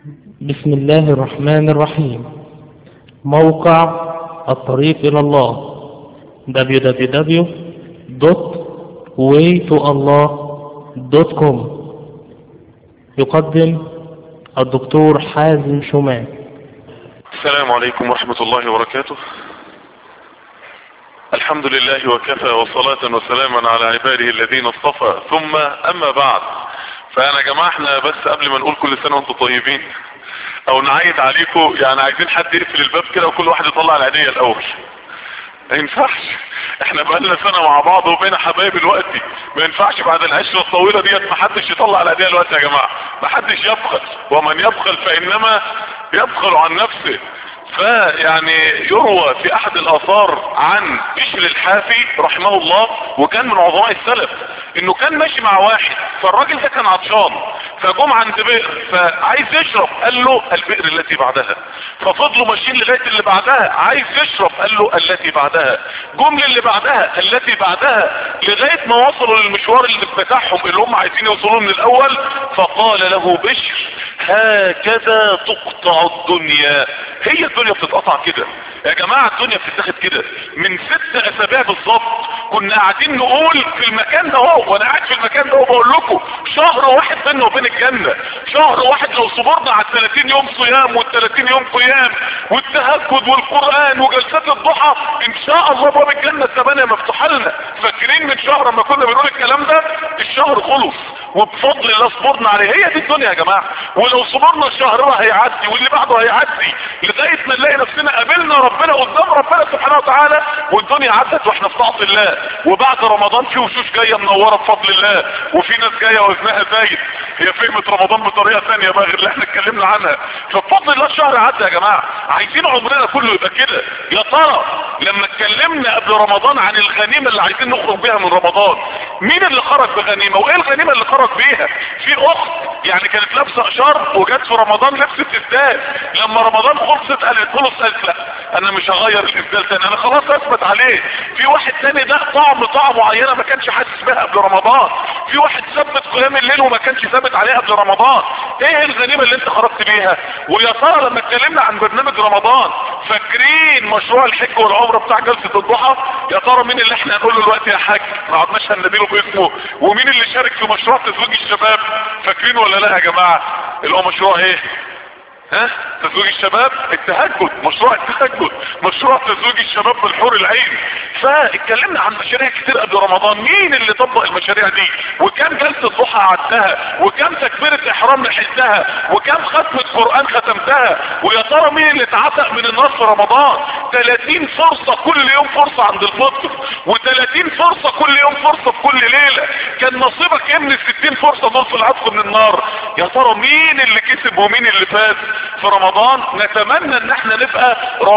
بسم الله الرحمن الرحيم موقع الطريق إلى الله www.waytoallah.com يقدم الدكتور حازم شمال السلام عليكم ورحمة الله وبركاته الحمد لله وكفى وصلاة وسلاما على عباده الذين اصطفى ثم اما بعد فانا يا جماعة احنا بس قبل ما نقول كل سنة وانتم طيبين او نعيد عليكم يعني عايزين حد يقفل الباب كده وكل واحد يطلع العيدية الاول ما ينفعش احنا بقالنا سنة مع بعض وبين حبايب دلوقتي ما ينفعش بعد العشرة الطويلة ديت ما حدش يطلع العيدية دلوقتي يا جماعة ما حدش يبخل ومن يبخل فانما يبخل عن نفسه فيعني يروى في احد الاثار عن بشر الحافي رحمه الله وكان من عظماء السلف انه كان ماشي مع واحد فالراجل ده كان عطشان فجم عند بئر فعايز يشرب قال له البئر التي بعدها ففضلوا ماشيين لغايه اللي بعدها عايز يشرب قال له التي بعدها جم للي بعدها التي بعدها لغايه ما وصلوا للمشوار اللي بتاعهم اللي هم عايزين يوصلوه من الاول فقال له بشر هكذا تقطع الدنيا هي الدنيا بتتقطع كده يا جماعة الدنيا بتتاخد كده من ست اسابيع بالظبط كنا قاعدين نقول في المكان ده اهو وانا قاعد في المكان ده وبقول لكم شهر واحد بيننا وبين الجنة شهر واحد لو صبرنا على 30 يوم صيام وال 30 يوم قيام والتهجد والقرآن وجلسات الضحى ان شاء الله باب الجنة الثمانية مفتوحة لنا فاكرين من شهر لما كنا بنقول الكلام ده الشهر خلص وبفضل الله صبرنا عليه هي دي الدنيا يا جماعة ولو صبرنا الشهر ده هيعدي واللي بعده هيعدي لغاية ما نلاقي نفسنا قابلنا ربنا قدام ربنا سبحانه وتعالى والدنيا عدت واحنا في طاعة الله وبعد رمضان في وشوش جاية منورة بفضل الله وفي ناس جاية وزنها زايد هي فهمت رمضان بطريقة ثانية بقى غير اللي احنا اتكلمنا عنها فبفضل الله الشهر عدى يا جماعة عايزين عمرنا كله يبقى كده يا ترى لما اتكلمنا قبل رمضان عن الغنيمة اللي عايزين نخرج بيها من رمضان مين اللي خرج بغنيمة وايه الغنيمة اللي خرج بيها في اخت يعني كانت لابسة شرط وجت في رمضان لبست اسدال لما رمضان خلصت قالت خلص قالت لا انا مش هغير الاسدال تاني انا خلاص اثبت عليه في واحد تاني ده طعم طعم معينة ما كانش حاسس بها قبل رمضان في واحد ثبت قيام الليل وما كانش ثابت عليه قبل رمضان ايه الغنيمة اللي انت خرجت بيها ويا ترى لما اتكلمنا عن برنامج رمضان فاكرين مشروع الحج والعمرة بتاع جلسة الضحى يا ترى مين اللي احنا هنقول له دلوقتي يا حاج ما عدناش هنديله باسمه ومين اللي شارك في مشروع تزويج الشباب فاكرين ولا لا يا جماعة اللي هو مشروع ايه ها تزويج الشباب التهجد مشروع التهجد مشروع تزويج الشباب بالحور العين فاتكلمنا عن مشاريع كتير قبل رمضان مين اللي طبق المشاريع دي وكم جلسة ضحى عدتها وكم تكبيرة احرام لحقتها وكم ختمة قرآن ختمتها ويا ترى مين اللي اتعتق من النار في رمضان 30 فرصة كل يوم فرصة عند الفطر و30 فرصة كل يوم فرصة في كل ليلة كان نصيبك ايه من ال 60 فرصة دول في العتق من النار يا ترى مين اللي كسب ومين اللي فاز في رمضان نتمنى ان احنا نبقى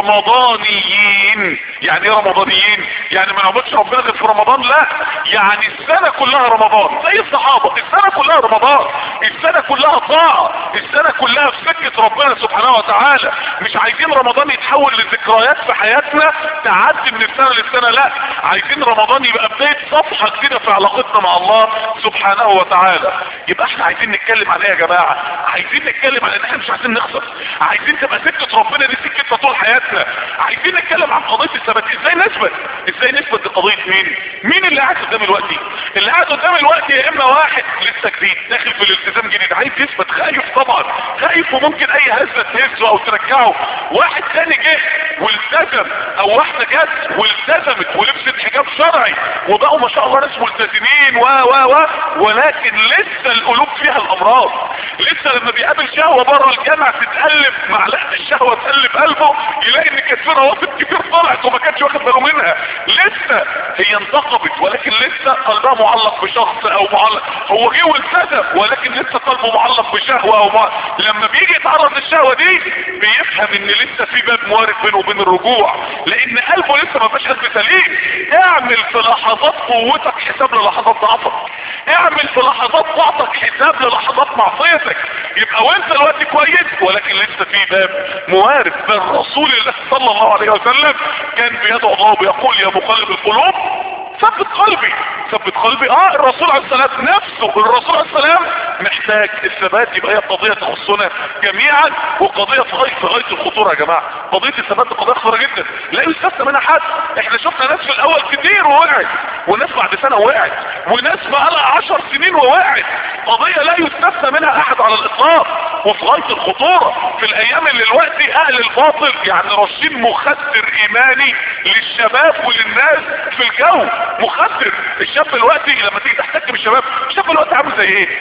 رمضانيين يعني ايه رمضانيين يعني ما نعبدش ربنا غير في رمضان لا يعني السنة كلها رمضان زي الصحابة السنة كلها رمضان السنة كلها طاعة السنة كلها في سكة ربنا سبحانه وتعالى مش عايزين رمضان يتحول لذكريات في حياتنا تعدي من السنة للسنة لا عايزين رمضان يبقى بداية صفحة جديدة في علاقتنا مع الله سبحانه وتعالى يبقى احنا عايزين نتكلم عن ايه يا جماعة عايزين نتكلم عن ان احنا مش عايزين نخسر عايزين تبقى سكة ربنا دي سكتنا طول حياتنا عايزين نتكلم عن قضية الثبات ازاي نثبت ازاي نثبت قضية مين مين اللي قاعد قدام الوقت اللي قاعد قدام الوقت يا اما واحد لسه جديد داخل في الالتزام جديد عايز يثبت خايف طبعا خايف وممكن اي هزة تهزه او ترجعه واحد تاني جه والتزم او واحدة جت والتزمت ولبست حجاب شرعي وبقوا ما شاء الله ناس ملتزمين و و و ولكن لسه القلوب فيها الامراض لسه لما بيقابل شهوة بره الجامع تتقلب معلقة الشهوة تقلب قلبه يلاقي ان كانت في روافد كتير طلعت وما كانش واخد باله منها لسه هي انتقبت ولكن لسه قلبها معلق بشخص او معلق هو جه والتزم ولكن لسه قلبه معلق بشهوة او مع... لما بيجي يتعرض للشهوة دي بيفهم ان لسه في باب موارد بينه وبين الرجوع لان قلبه لسه ما فيش قلب سليم اعمل في لحظات قوتك حساب للحظات ضعفك اعمل في لحظات ضعفك حساب للحظات معصيتك يبقى وانت دلوقتي كويس ولكن لسه في باب موارد بل رسول الله صلى الله عليه وسلم كان بيدعو الله ويقول يا مقلب القلوب ثبت قلبي ثبت قلبي اه الرسول عليه السلام نفسه الرسول عليه السلام محتاج الثبات يبقى هي قضية تخصنا جميعا وقضية في غاية في غاية الخطورة يا جماعة قضية الثبات دي قضية خطيرة جدا لا يستثنى منها حد احنا شفنا ناس في الاول كتير ووقعت وناس بعد سنة وقعت وناس بقالها عشر سنين ووقعت قضية لا يستثنى منها احد على الاطلاق وفي غاية الخطورة في الايام اللي دلوقتي اهل الباطل يعني رشين مخدر ايماني للشباب وللناس في الجو مخدر الشاب دلوقتي لما تيجي تحتك بالشباب الشاب دلوقتي عامل زي ايه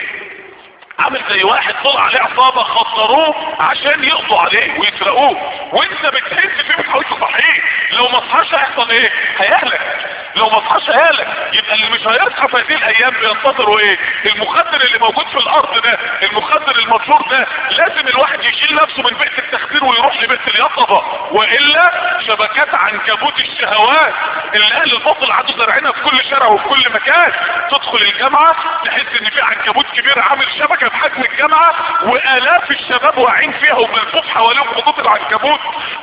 عامل زي واحد طلع عليه عصابة خطروه عشان يقضوا عليه ويسرقوه وانت بتهز فيه بتحاول تصحيه لو ما صحاش هيحصل ايه هيهلك لو ما صحاش هيهلك يبقى اللي مش هيصحى في هذه الايام بينتظروا ايه المخدر اللي موجود في الارض ده المخدر المنشور ده لازم الواحد يشيل نفسه من بيئة التخدير ويروح لبيئة اليقظة والا شبكات عنكبوت الشهوات اللي اهل الباطل قعدوا زارعينها في كل شارع وفي كل مكان تدخل الجامعة تحس ان في عنكبوت كبير عامل شبكة بحجم الجامعة والاف الشباب واقعين فيها وملفوف حواليهم خطوط العنكبوت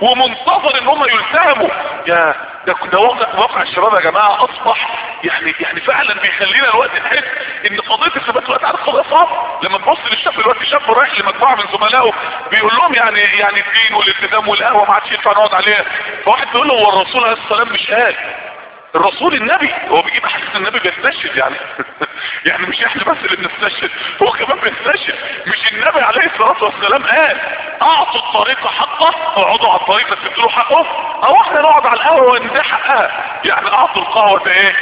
ومنتظر ان هم يلتهموا يا ده ده واقع, واقع الشباب يا جماعة اصبح يعني يعني فعلا بيخلينا الوقت نحس ان قضية الثبات الوقت عارف قضية صعبة لما تبص للشاب دلوقتي شاب رايح لمجموعة من زملائه بيقول لهم يعني يعني الدين والالتزام والقهوة ما عادش ينفع نقعد عليها فواحد بيقول له هو الرسول عليه السلام مش قال الرسول النبي هو بيجيب احاديث النبي بيستشهد يعني يعني مش احنا بس اللي بنستشهد هو كمان بيستشهد مش النبي عليه الصلاه والسلام قال اعطوا الطريق حقه اقعدوا على الطريق بس ادوا حقه او احنا نقعد على القهوه وندي حقها يعني اعطوا القهوه ده ايه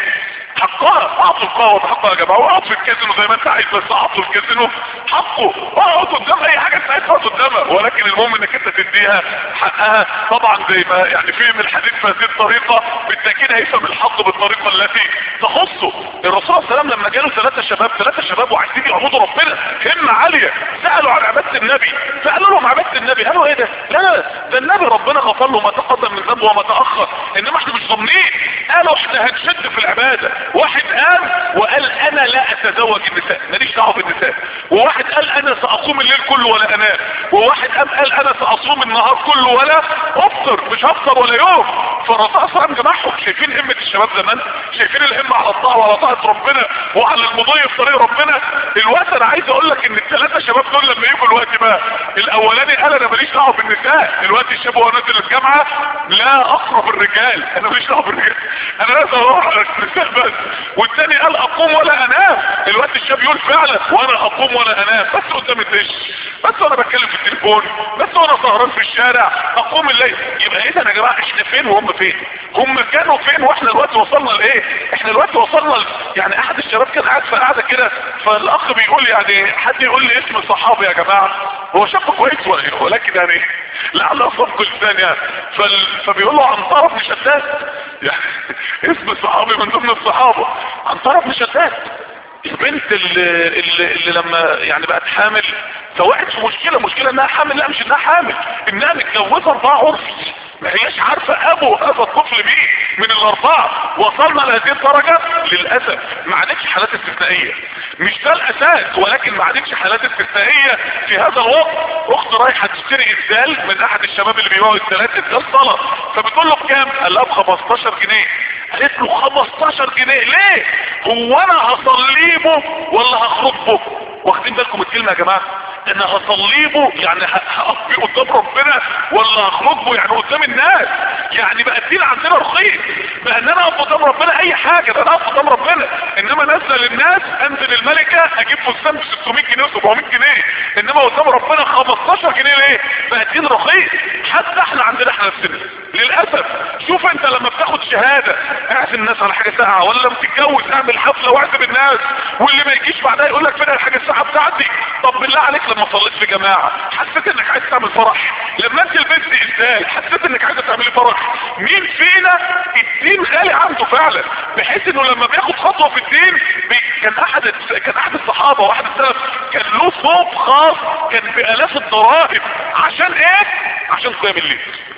حقها اعطوا القهوة حقها يا جماعة واقعد في الكازينو زي ما انت عايز بس اعطوا الكازينو حقه اقعد قدام اي حاجة انت عايز تقعد قدامها ولكن المهم انك انت تديها حقها طبعا زي ما يعني فهم الحديث بهذه الطريقة بالتأكيد هيفهم الحق بالطريقة التي تخصه الرسول صلى الله عليه وسلم لما جاله ثلاثة شباب ثلاثة شباب وعايزين يعبدوا ربنا همة عالية سألوا عن عبادة النبي فقالوا لهم عبادة النبي قالوا ايه ده لا لا ده النبي ربنا غفر له ما تقدم من ذنبه وما تأخر انما احنا مش ضامنين قالوا احنا هنشد في العبادة واحد قام وقال انا لا اتزوج النساء ماليش دعوه بالنساء وواحد قال انا ساقوم الليل كله ولا انام وواحد قام قال انا ساصوم النهار كله ولا افطر مش هفطر ولا يوم فالرسول صلى الله عليه وسلم جمعهم شايفين همه الشباب زمان شايفين الهمه على الطاعه وعلى طاعه ربنا وعلى المضي في طريق ربنا الوقت انا عايز اقول لك ان الثلاثه شباب دول لما يجوا الوقت بقى الاولاني قال انا ماليش دعوه بالنساء الوقت الشاب وهو نازل الجامعه لا اقرب الرجال انا ماليش دعوه بالرجال انا لازم اروح على النساء بس والتاني قال اقوم ولا انام الوقت الشاب يقول فعلا وانا اقوم ولا انام بس قدام الدش بس وانا بتكلم في التليفون بس وانا سهران في الشارع اقوم الليل يبقى ايه ده يا جماعه احنا فين وهم فين هم كانوا فين واحنا دلوقتي وصلنا لايه احنا دلوقتي وصلنا ل... يعني احد الشباب كان قاعد في قاعده كده فالاخ بيقول يعني حد يقول لي اسم الصحابي يا جماعه هو شاب كويس ولكن يعني لعل اصابكم لسان يعني فال... فبيقول له عن طرف مشتات يعني اسم الصحابي من ضمن الصحابه عن طرف مشتات البنت اللي, اللي, اللي لما يعني بقت حامل فوقعت في مشكلة مشكلة انها حامل لا مش انها حامل انها متجوزة اربعة عرفي ما هياش عارفة ابو هذا الطفل مين من الاربعة وصلنا لهذه الدرجة للأسف ما عادتش حالات استثنائية مش ده الاساس ولكن ما عادتش حالات استثنائية في هذا الوقت اخت رايحة تشتري ازدال من احد الشباب اللي بيبيعوا الثلاث ازدال صلاة فبتقول له بكام قال لها ب 15 جنيه قالت له 15 جنيه ليه هو انا هصليبه ولا هخرجه واخدين بالكم الكلمة يا جماعة انا هصليبه يعني هقضي قدام ربنا ولا هخرجه يعني قدام الناس يعني بقى الدين عندنا رخيص بقى ان انا اقف قدام ربنا اي حاجة ده انا اقف قدام ربنا انما نازله للناس انزل الملكة اجيب فستان ب 600 جنيه و 700 جنيه انما قدام ربنا 15 جنيه ليه بقى الدين رخيص حتى احنا عندنا احنا نفسنا للاسف شوف انت لما بتاخد شهادة اعزم الناس على حاجة ساعة ولا لما تتجوز اعمل حفلة واعزم الناس واللي ما يجيش بعدها يقول لك فين الحاجة الساعة بتاعتي طب بالله عليك لما صليت في جماعة حسيت انك عايز تعمل فرح لما انت لبست ازاي حسيت انك عايز تعملي فرح مين فينا الدين غالي عنده فعلا بحيث انه لما بياخد خطوة في الدين بي... كان احد كان احد الصحابة واحد السلف كان له ثوب خاص كان بالاف الدراهم عشان ايه عشان قيام الليل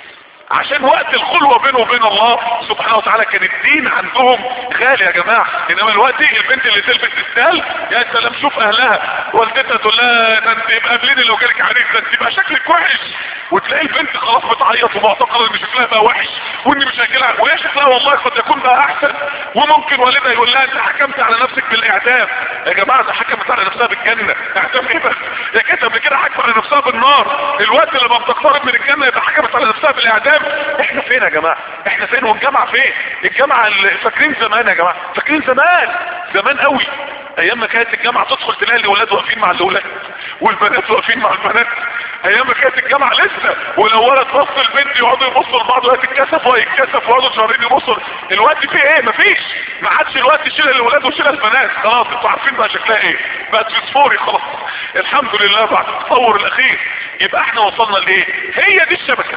عشان وقت الخلوة بينه وبين الله سبحانه وتعالى كان الدين عندهم غالي يا جماعة انما الوقت البنت اللي تلبس تستال يا سلام شوف اهلها والدتها تقول لها ده انت يبقى قابليني لو جالك عريس ده انت يبقى شكلك وحش وتلاقي البنت خلاص بتعيط ومعتقده ان شكلها بقى وحش وان مش هيجيلها وهي شكلها والله قد يكون بقى احسن وممكن والدها يقول لها انت حكمت على نفسك بالاعدام يا جماعه ده حكمت على نفسها بالجنه اعدام ايه بس يا كانت قبل كده حكمت على نفسها بالنار الوقت لما بتقترب من الجنه يبقى حكمت على نفسها بالاعدام احنا فين يا جماعه احنا فين والجامعه فين الجامعه اللي فاكرين زمان يا جماعه فاكرين زمان زمان قوي ايام ما كانت الجامعه تدخل تلاقي الاولاد واقفين مع الاولاد والبنات واقفين مع البنات ايام ما كانت الجامعه لسه ولو ولد بص البنت يقعدوا يبصوا لبعض وهتتكسف وهيتكسف ويقعدوا شهرين يبصوا الوقت فيه ايه مفيش ما عادش الوقت شيل الاولاد وشيل البنات خلاص انتوا عارفين بقى شكلها ايه بقت فسفوري خلاص الحمد لله بعد التطور الاخير يبقى احنا وصلنا لايه هي دي الشبكه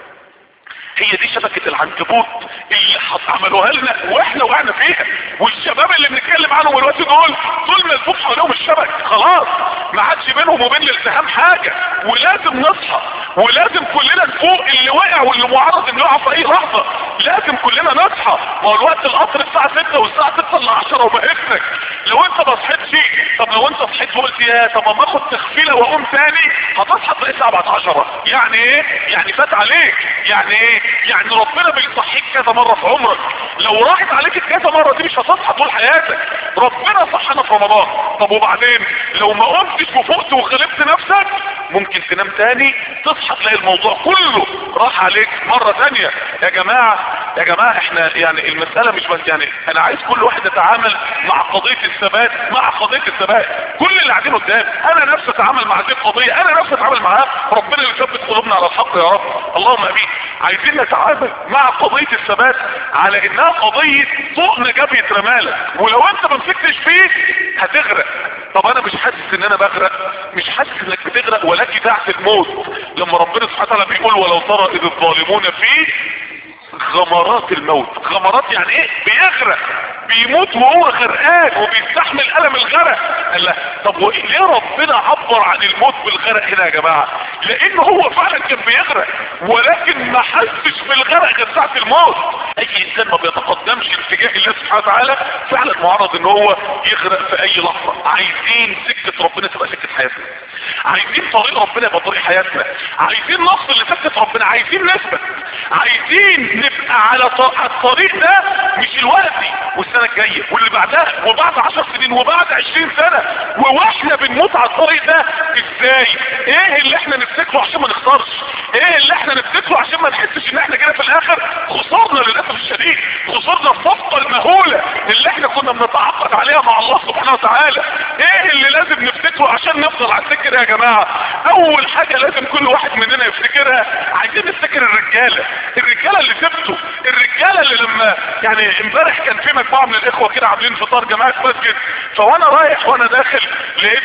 هي دي شبكة العنكبوت اللي عملوها لنا واحنا وقعنا فيها والشباب اللي بنتكلم عنهم دلوقتي دول دول ملفوف حواليهم الشبك خلاص ما عادش بينهم وبين الالتهام حاجة ولازم نصحى ولازم كلنا نفوق اللي وقع واللي معرض انه يقع في اي لحظة لازم كلنا نصحى ما هو الوقت القطر الساعة 6 والساعة 6 الا 10 وبهتك لو انت ما صحيتش طب لو انت صحيت وقلت يا طب ما اخد تخفيله واقوم تاني هتصحى تلاقي الساعه بعد 10 يعني ايه يعني فات عليك يعني ايه يعني ربنا بيصحيك كذا مره في عمرك لو راحت عليك كذا مره دي مش هتصحى طول حياتك ربنا صحانا في رمضان طب وبعدين لو ما قمتش وفقت وغلبت نفسك ممكن تنام تاني تصحى تلاقي الموضوع كله راح عليك مرة تانية يا جماعة يا جماعة احنا يعني المسألة مش بس يعني انا عايز كل واحد يتعامل مع قضية الثبات مع قضية الثبات كل اللي قاعدين قدام انا نفسي اتعامل مع هذه القضية انا نفسي اتعامل معاها ربنا يثبت قلوبنا على الحق يا رب اللهم امين عايزين نتعامل مع قضية الثبات على انها قضية ضوء نجاة بيترمالك ولو انت ما مسكتش فيه هتغرق طب انا مش حاسس ان انا بغرق مش حاسس انك بتغرق ولكن تحت الموت لما ربنا سبحانه وتعالى بيقول ولو ترى اذ الظالمون فيه غمرات الموت غمرات يعني ايه بيغرق بيموت وهو غرقان وبيستحمل الم الغرق قال لا طب وإيه ليه ربنا عبر عن الموت بالغرق هنا يا جماعة لان هو فعلا كان بيغرق ولكن ما حسش بالغرق غير ساعة الموت اي انسان ما بيتقدمش اتجاه الله سبحانه وتعالى فعلا معرض ان هو يغرق في اي لحظة عايزين سكة ربنا تبقى سكة حياتنا عايزين طريق ربنا يبقى طريق حياتنا عايزين نص اللي سكة ربنا عايزين نثبت عايزين نبقى على الطريق ده مش الوقت والسنة الجاية واللي بعدها وبعد عشر سنين وبعد عشرين سنة واحنا بنموت على الطريق ده ازاي ايه اللي احنا نفتكره عشان ما نخسرش ايه اللي احنا نفتكره عشان ما نحسش ان احنا كده في الاخر خسرنا للاسف الشديد خسرنا الصفقة المهولة اللي احنا كنا بنتعاقد عليها مع الله سبحانه وتعالى ايه اللي لازم نفتكره عشان نفضل على السكة يا جماعة اول حاجة لازم كل واحد مننا يفتكرها عايزين نفتكر الرجالة الرجالة اللي سبته الرجالة اللي لما يعني امبارح كان في مجموعة من الاخوة كده عاملين فطار جماعة مسجد فوانا رايح وانا داخل لقيت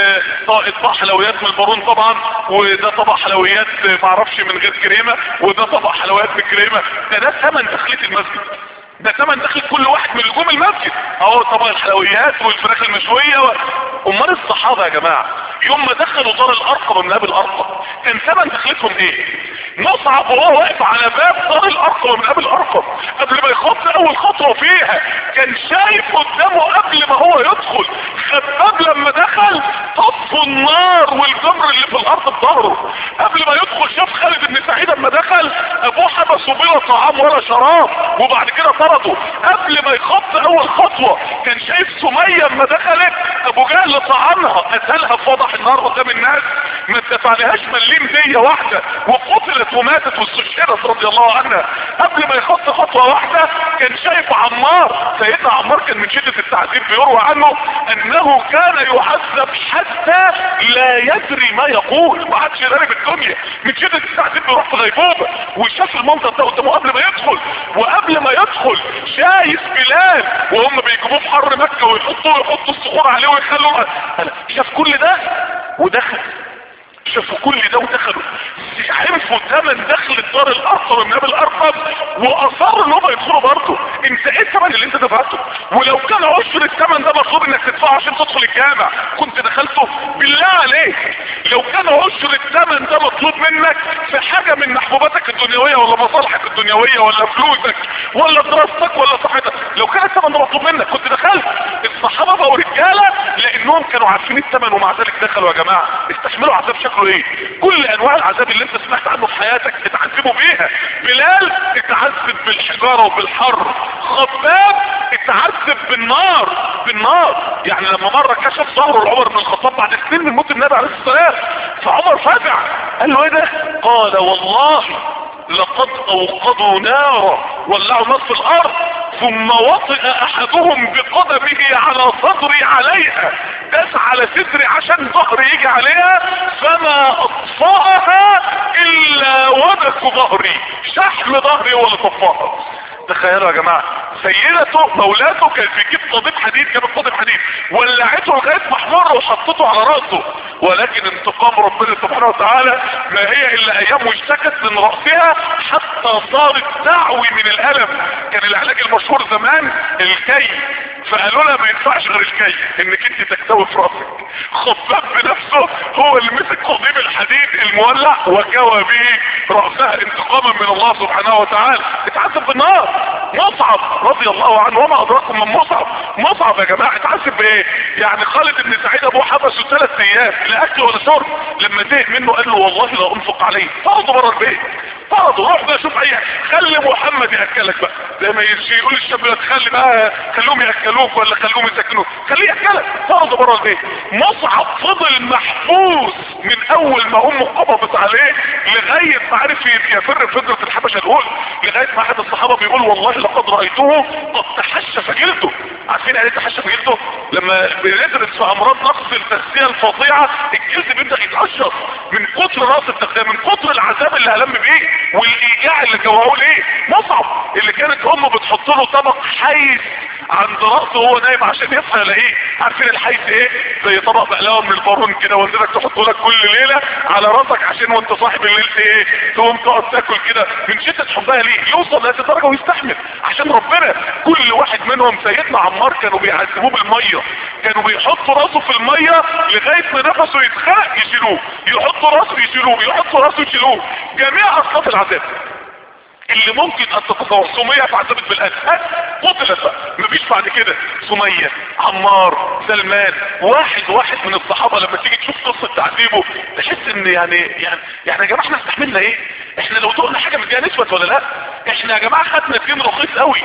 طبق حلويات من البارون طبعا وده طبق حلويات معرفش من غير كريمة وده طبق حلويات بكريمة ده ده ثمن دخلة المسجد ده ثمن دخل كل واحد من نجوم المسجد اهو طبق الحلويات والفراخ المشوية و... امال الصحابة يا جماعة يوم ما دخلوا دار الارقم من ابي الارقم كان ثمن دخلتهم ايه مصعب وهو واقف على باب دار الارقم من ابي الارقم قبل ما يخط اول خطوة فيها كان شايف قدامه قبل ما هو يدخل خباب لما دخل طفوا النار والجمر اللي في الارض بظهره قبل ما يدخل شاف خالد بن سعيد لما دخل ابوه حبسه بلا طعام ولا شراب وبعد كده طرده قبل ما يخط اول خطوة كان شايف سمية لما دخلت ابو جهل طعنها قتلها في وضح النار قدام الناس ما اتدفعناهاش مليم دية واحدة وقتلت وماتت واستشهدت رضي الله عنها قبل ما يخط خطوة واحدة كان شايف عمار سيدنا عمار كان من شدة التعذيب بيروى عنه انه كان يعذب حتى لا يدري ما يقول ما عادش يدري بالدنيا من شدة التعذيب بيروح في غيبوبة وشاف المنظر ده قدامه قبل ما يدخل وقبل ما يدخل شايف بلال وهم بيجيبوه في حر مكة ويحطوا يحطوا الصخور عليه ويخلوا شاف كل ده ودخل شافوا كل ده ودخلوا عرفوا ثمن دخل الدار الارقم من ابي الارقم واصروا ان هم يدخلوا برضه انت ايه الثمن اللي انت دفعته ولو كان عشر الثمن ده مطلوب انك تدفعه عشان تدخل الجامع كنت دخلته بالله عليك لو كان عشر الثمن ده مطلوب منك في حاجة من محبوباتك الدنيويه ولا مصالحك الدنيويه ولا فلوسك ولا دراستك ولا صحتك لو كان الثمن ده مطلوب منك كنت دخلت الصحابه بقوا رجاله لانهم كانوا عارفين الثمن ومع ذلك دخلوا يا جماعه استحملوا عذاب شكله ايه كل انواع العذاب اللي انت سمعت عنه في حياتك اتعذبوا بيها بلال اتعذب بالحجاره وبالحر خباب اتعذب بالنار بالنار يعني لما مره كشف ظهره لعمر بن الخطاب بعد سنين من موت النبي عليه الصلاه والسلام فعمر فزع قال له ايه ده قال والله لقد اوقدوا نارا ولعوا نار في الارض ثم وطئ احدهم بقدمه على صدري عليها داس على صدري عشان ظهري يجي عليها فما اطفاها الا ودك ظهري شحم ظهري ولا طفاها تخيلوا يا جماعة سيدته مولاته كان بيجيب طبيب حديد جابت طبيب حديد ولعته لغاية محمر وحطته على راسه ولكن انتقام ربنا سبحانه وتعالى ما هي الا ايام واشتكت من رأسها حتى صارت تعوي من الالم كان العلاج المشهور زمان الكي فقالوا لها ما ينفعش غير الكي انك انت تكتوي في راسك خباب بنفسه هو اللي مسك قضيب الحديد المولع وكوى به رأسها انتقاما من الله سبحانه وتعالى اتعذب بالنار مصعب رضي الله عنه وما ادراكم من مصعب مصعب يا جماعه اتعذب بايه يعني خالد بن سعيد ابوه حبسه ثلاث ايام لا اكل ولا شرب لما زهق منه قال له والله لا انفق عليه طرده بره البيت طرده روح بقى شوف اي خلي محمد ياكلك بقى زي ما يقول الشاب تخلي بقى خلوهم ياكلوك ولا خلوهم يسكنوك خليه ياكلك طرده بره البيت مصعب فضل محبوس من اول ما امه قبضت عليه لغايه ما عرف يفر فضله الحبشه الاولى لغايه ما احد الصحابه بيقول والله لقد رايته قد تحشف جلده عارفين يعني ايه تحشف جلده لما بندرس في امراض نقص التغذيه الفظيعه الجلد بيبدا يتقشر من كتر راس التغذيه من كتر العذاب اللي هلم بيه والايجاع اللي جوعوه ليه مصعب اللي كانت امه بتحط له طبق حيث عند راسه وهو نايم عشان يصحى يلاقيه عارفين الحيث ايه زي طبق بقلاوه من البارون كده والدتك تحطه لك كل ليله على راسك عشان وانت صاحب الليل ايه تقوم تقعد تاكل كده من شده حبها ليه يوصل لهذه الدرجه ويستحمل عشان ربنا كل واحد منهم سيدنا عمار كانوا بيعذبوه بالميه كانوا بيحطوا راسه في الميه لغايه ما نفسه يتخنق يشيلوه يحطوا راسه يشيلوه يحطوا راسه يشيلوه جميع اصناف العذاب اللي ممكن ان تتصور سمية اتعذبت بالقتل قتلت بقى مفيش بعد كده سمية عمار سلمان واحد واحد من الصحابة لما تيجي تشوف قصة تعذيبه تحس ان يعني يعني يعني يا جماعة احنا استحملنا ايه احنا لو دقنا حاجة من دي نثبت ولا لا احنا يا جماعة خدنا دين رخيص قوي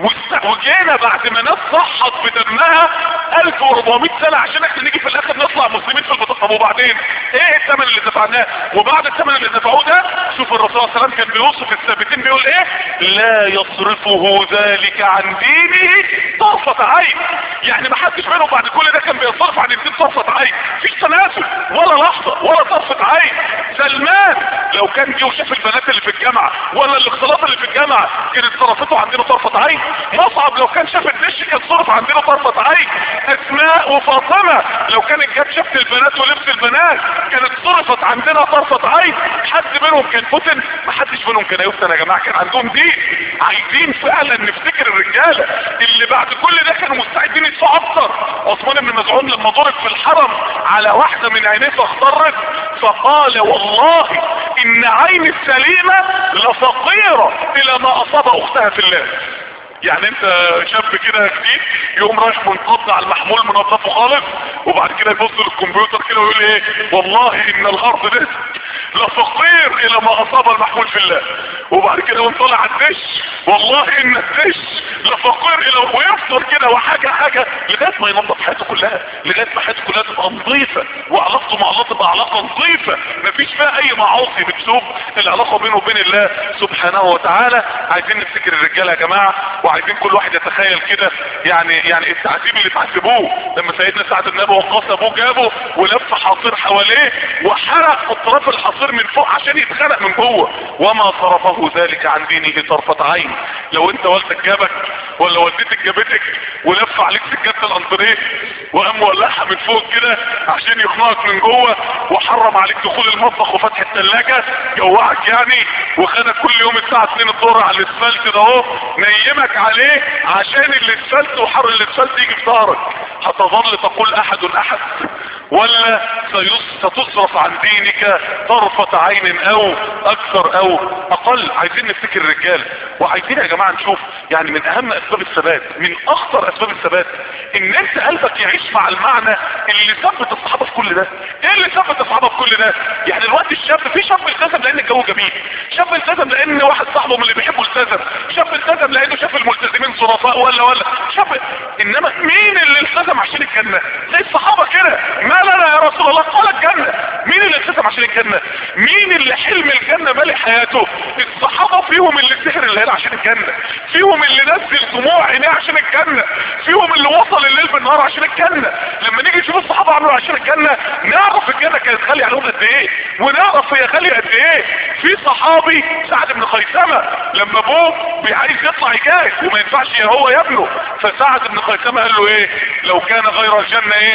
وجينا بعد ما ناس صحت بدمها 1400 سنة عشان احنا نيجي في الاخر نطلع مسلمين في البطاقة طب وبعدين ايه الثمن اللي دفعناه وبعد الثمن اللي دفعوه ده شوف الرسول صلى الله عليه وسلم كان بيوصف الثابتين بيقول ايه لا يصرفه ذلك عن دينه طرفة عين يعني ما حدش منهم بعد كل ده كان بيصرف عن الدين طرفة عين مفيش تناسل ولا لحظة ولا طرفة عين سلمان لو كان جه وشاف البنات اللي في الجامعة ولا الاختلاط اللي في الجامعة كانت صرفته عندنا طرفة عين مصعب لو كان شاف الدش كان صرف عندنا طرفة عين اسماء وفاطمة لو كانت جت شافت البنات ولبس البنات كانت صرفت عندنا طرفة عين حد منهم كان فتن ما حدش منهم كان يفتن يا جماعة كان عندهم دين عايزين فعلا نفتكر الرجالة اللي بعد كل ده كانوا مستعدين يدفعوا اكتر عثمان بن مزعون لما ضرب في الحرم على واحدة من عينيه فاخضرت فقال والله ان عين السليمة لفقيرة الى ما اصاب اختها في الله يعني انت شاب كده جديد يقوم رايح منقض على المحمول منظفه خالص وبعد كده يبص للكمبيوتر كده ويقول ايه والله ان الارض ده لفقير الى ما اصاب المحمول في الله وبعد كده يقوم طالع الدش والله ان الدش لفقير الى ويفطر كده وحاجه حاجه لغايه ما ينظف حياته كلها لغايه ما حياته كلها تبقى نظيفه وعلاقته مع الله تبقى علاقه نظيفه مفيش فيها اي معاصي بتسوق العلاقه بينه وبين الله سبحانه وتعالى عايزين نفتكر الرجاله يا جماعه وعايزين كل واحد يتخيل كده يعني يعني التعذيب اللي تعذبوه لما سيدنا سعد بن ابي وقاص ابوه جابه ولف حصير حواليه وحرق اطراف الحصير من فوق عشان يتخنق من جوه وما صرفه ذلك عن دينه طرفة عين لو انت والدك جابك ولا والدتك جابتك ولف عليك سكات الانتريه وقام مولعها من فوق كده عشان يخنقك من جوه وحرم عليك دخول المطبخ وفتح الثلاجه جوعك يعني وخدك كل يوم الساعه 2 الظهر على الاسفلت ده اهو نيمك عليه عشان الاسفلت وحر الاسفلت يجي في ظهرك هتظل تقول احد احد ولا ستصرف عن دينك طرفة عين او اكثر او اقل عايزين نفتكر الرجال وعايزين يا جماعة نشوف يعني من اهم اسباب الثبات من اخطر اسباب الثبات ان انت قلبك يعيش مع المعنى اللي ثبت الصحابة في كل ده ايه اللي ثبت الصحابة في كل ده يعني الوقت الشاب في شاب التزم لان الجو جميل شاب التزم لان واحد صاحبه من اللي بيحبه التزم شاب التزم لانه شاف الملتزمين صرفاء ولا ولا شاب انما مين اللي التزم عشان الجنة زي الصحابة كده ما لنا يا رسول الله قال الجنة مين اللي التزم عشان الجنة مين اللي حلم الجنة مالي حياته الصحابة فيهم اللي سهر الليل عشان الجنة فيهم اللي نزل دموع عينيه عشان الجنة فيهم اللي وصل الليل بالنهار عشان الجنة لما نيجي نشوف الصحابة عملوا عشان الجنة نعرف الجنة كانت غالية عليهم قد ايه ونعرف هي غالية قد ايه في صحابي سعد بن خيثمة لما ابوه عايز يطلع يجاهد وما ينفعش يا هو يا ابنه فسعد بن خيثمة قال له ايه لو كان غير الجنة ايه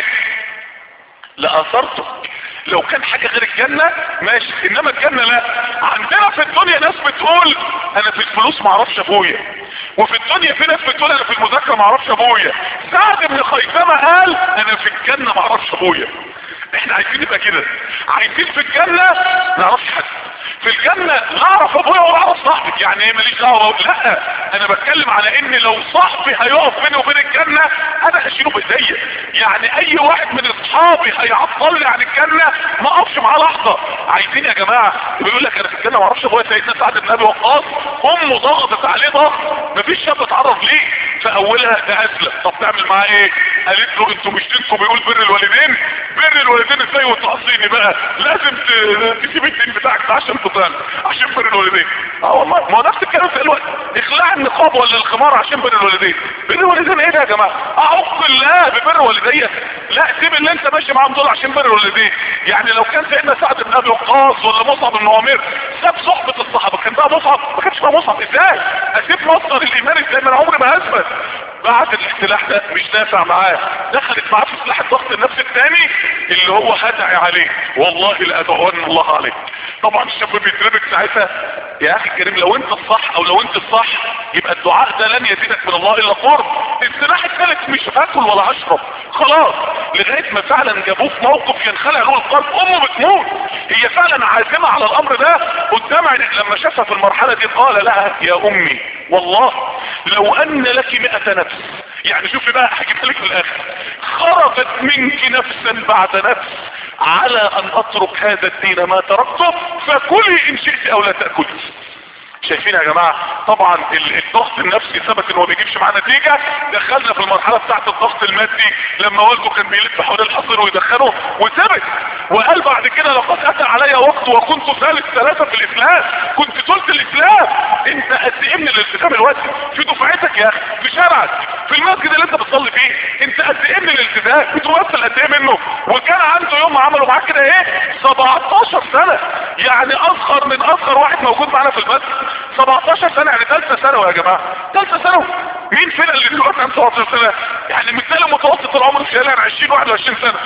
لأثرته لو كان حاجة غير الجنة ماشي انما الجنة لا عندنا في الدنيا ناس بتقول انا في الفلوس معرفش ابويا وفي الدنيا في ناس بتقول انا في المذاكرة معرفش ابويا سعد بن خيثمة قال انا في الجنة معرفش ابويا احنا عايزين نبقى كده عايزين في الجنة نعرفش حد في الجنة اعرف ابويا ولا اعرف صاحبك يعني ايه ماليش دعوه لا انا بتكلم على ان لو صاحبي هيقف بيني وبين الجنة انا هشيله بايديا يعني اي واحد من اصحابي هيعطلني عن الجنة ما اقفش معاه لحظة عايزين يا جماعة بيقول لك انا في الجنة ما اعرفش ابويا سيدنا سعد بن ابي وقاص امه ضغطت عليه ضغط مفيش شاب اتعرف ليه فاولها ده اسلم طب تعمل معاه ايه قالت له انتوا مش دينكم بيقول بر الوالدين بر الوالدين ازاي وتعصيني بقى لازم تسيب الدين بتاعك ده عشان تطعن عشان بر الوالدين اه والله ما هو نفس الكلام في الوقت اخلاع النقاب ولا الخمار عشان بر الوالدين بر الوالدين ايه ده يا جماعه اعق الله ببر والديك لا سيب اللي انت ماشي معاهم دول عشان بر الوالدين يعني لو كان سيدنا سعد بن ابي وقاص ولا مصعب بن عمير ساب صحبه الصحابه كان بقى مصعب ما كانش بقى مصعب ازاي اسيب مصدر الايمان ازاي من عمري ما اثبت بعد الاختلاح ده مش نافع معاه دخلت معاه في سلاح الضغط النفسي الثاني اللي هو هدعي عليه والله لأدعون الله عليه طبعا الشاب بيتربك ساعتها يا اخي الكريم لو انت الصح او لو انت الصح يبقى الدعاء ده لن يزيدك من الله الا قرب السلاح الثالث مش هاكل ولا هشرب خلاص لغايه ما فعلا جابوه في موقف ينخلع له القلب امه بتموت هي فعلا عازمه على الامر ده قدام عينك لما شافها في المرحله دي قال لها يا امي والله لو ان لك مئة نفس يعني شوفي بقى هجيبها لك في الاخر خرجت منك نفسا بعد نفس على ان اترك هذا الدين ما تركته فكلي ان شئت او لا تأكلي شايفين يا جماعة طبعا الضغط النفسي ثبت انه ما بيجيبش معاه نتيجة دخلنا في المرحلة بتاعت الضغط المادي لما والده كان بيلف حول الحصير ويدخله وثبت وقال بعد كده لقد اتى علي وقت وكنت ثالث ثلاثة في الاسلام كنت ثلث الاسلام انت قد ايه من الالتزام الوقت في دفعتك يا اخي في شارعك في المسجد اللي انت بتصلي فيه انت قد ايه من الالتزام بتمثل قد ايه منه وكان عنده يوم عملوا معاك كده ايه 17 سنة يعني اصغر من اصغر واحد موجود معانا في المسجد 17 سنة يعني ثالثة ثانوي يا جماعة ثالثة ثانوي مين فينا اللي دلوقتي عنده 17 سنة يعني مثال متوسط العمر في شهرين 20 21 سنة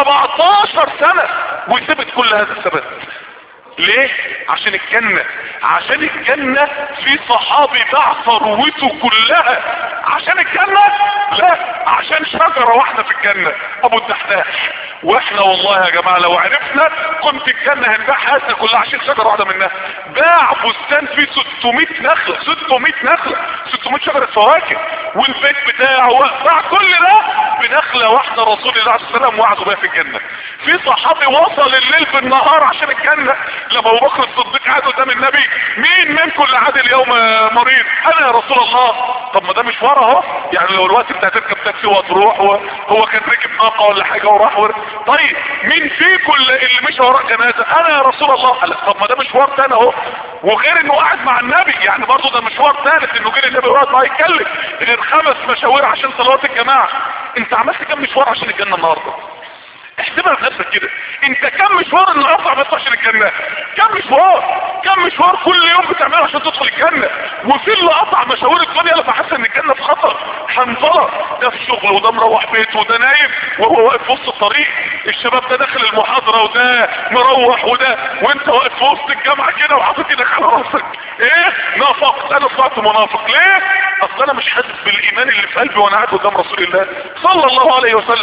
17 سنة وثبت كل هذا الثبات ليه عشان الجنة عشان الجنة في صحابي باع ثروته كلها عشان الجنة لا عشان شجرة واحدة في الجنة ابو الدحداح واحنا والله يا جماعة لو عرفنا كنت الجنة هنباع حياتنا كلها عشان شجرة واحدة منها باع بستان فيه 600 نخلة 600 نخلة 600 شجرة فواكه والبيت بتاعه باع كل ده بنخلة واحدة رسول الله عليه السلام وعده بيها في الجنة في صحابي وصل الليل بالنهار عشان الجنة لما ابو بكر الصديق قعد قدام النبي مين منكم اللي عاد اليوم مريض انا يا رسول الله طب ما ده مشوار اهو يعني لو الوقت انت هتركب تاكسي وهتروح هو كان ركب ناقه ولا حاجه وراح ور... طيب مين فيكم اللي مشى وراء جنازه انا يا رسول الله قال طب ما ده مشوار تاني اهو وغير انه قاعد مع النبي يعني برضه ده مشوار ثالث انه جه النبي وقعد معاه يتكلم غير خمس مشاوير عشان صلوات الجماعه انت عملت كام مشوار عشان الجنه النهارده احسبها بنفسك كده انت كم مشوار النهارده عشان تخش الجنه كم مشوار كم مشوار كل يوم بتعمله عشان تدخل الجنه وفي اللي قطع مشاوير الدنيا اللي فحس ان الجنه في خطر حنظله ده في شغل وده مروح بيته وده نايم وهو واقف في وسط الطريق الشباب ده داخل المحاضره وده مروح وده وانت واقف في وسط الجامعه كده وحاطط ايدك على راسك ايه نافقت انا طلعت منافق ليه اصل انا مش حاسس بالايمان اللي في قلبي وانا قاعد قدام رسول الله صلى الله عليه وسلم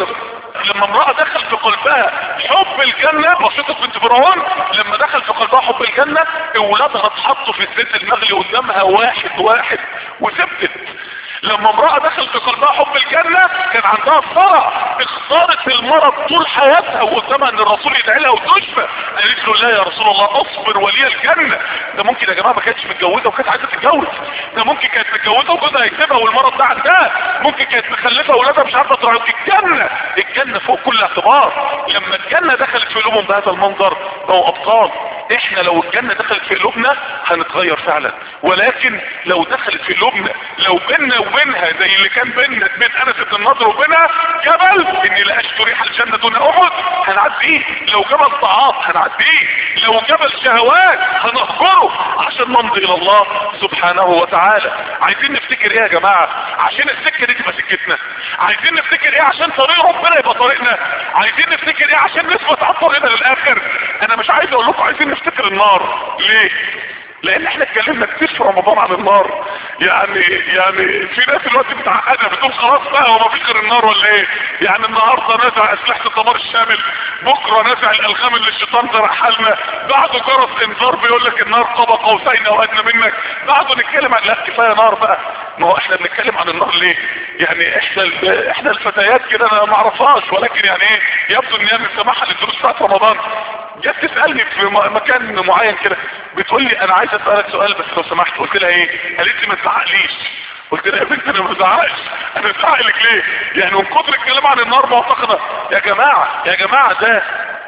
لما امرأة دخل في قلبها حب الجنة بسيطة بنت فرعون لما دخل في قلبها حب الجنة اولادها اتحطوا في الزيت المغلي قدامها واحد واحد وثبتت لما امرأة دخل في قلبها حب الجنة كان عندها صرع اختارت المرض طول حياتها وقدامها ان الرسول يدعي لها وتشفى قالت له لا يا رسول الله اصبر ولي الجنة ده ممكن يا جماعة ما كانتش متجوزة وكانت عايزة تتجوز ده ممكن كانت متجوزة وجوزها هيسيبها والمرض ده عندها ممكن كانت مخلفة واولادها مش عارفة تراعي الجنة الجنة فوق كل اعتبار لما الجنة دخلت في قلوبهم بهذا المنظر بقوا ابطال احنا لو الجنة دخلت في قلوبنا هنتغير فعلا ولكن لو دخلت في قلوبنا لو بيننا وبينها زي اللي كان بيننا بين انس بن النضر وبينها جبل اني لا اشكو ريح الجنة دون احد هنعديه لو جبل طاعات هنعديه لو جبل شهوات هنهجره عشان نمضي الى الله سبحانه وتعالى عايزين نفتكر ايه يا جماعة عشان السكة دي تبقى سكتنا عايزين نفتكر ايه عشان طريق ربنا يبقى طريقنا عايزين نفتكر ايه عشان نثبت على طريقنا للاخر انا مش عايز اقول لكم عايزين نفتكر النار ليه لان احنا اتكلمنا كتير في رمضان عن النار يعني يعني في ناس دلوقتي متعقده بتقول خلاص بقى هو ما فيش غير النار ولا ايه يعني النهارده نزع اسلحه الدمار الشامل بكره نزع الالغام اللي الشيطان زرعها لنا بعده جرس انذار بيقول لك النار قاب قوسين او ادنى منك بعده نتكلم عن لا كفايه نار بقى ما هو احنا بنتكلم عن النار ليه يعني احنا ال- احنا الفتيات كده انا ما اعرفهاش ولكن يعني ايه يبدو ان هي من سماحه للدروس بتاعت رمضان جت تسالني في م- مكان معين كده بتقول لي انا عايز اسالك سؤال بس لو سمحت قلت لها ايه قالت لي ما تزعقليش قلت لها يا بنت انا ما بزعقش انا بزعقلك ليه يعني من كتر الكلام عن النار معتقده يا جماعه يا جماعه ده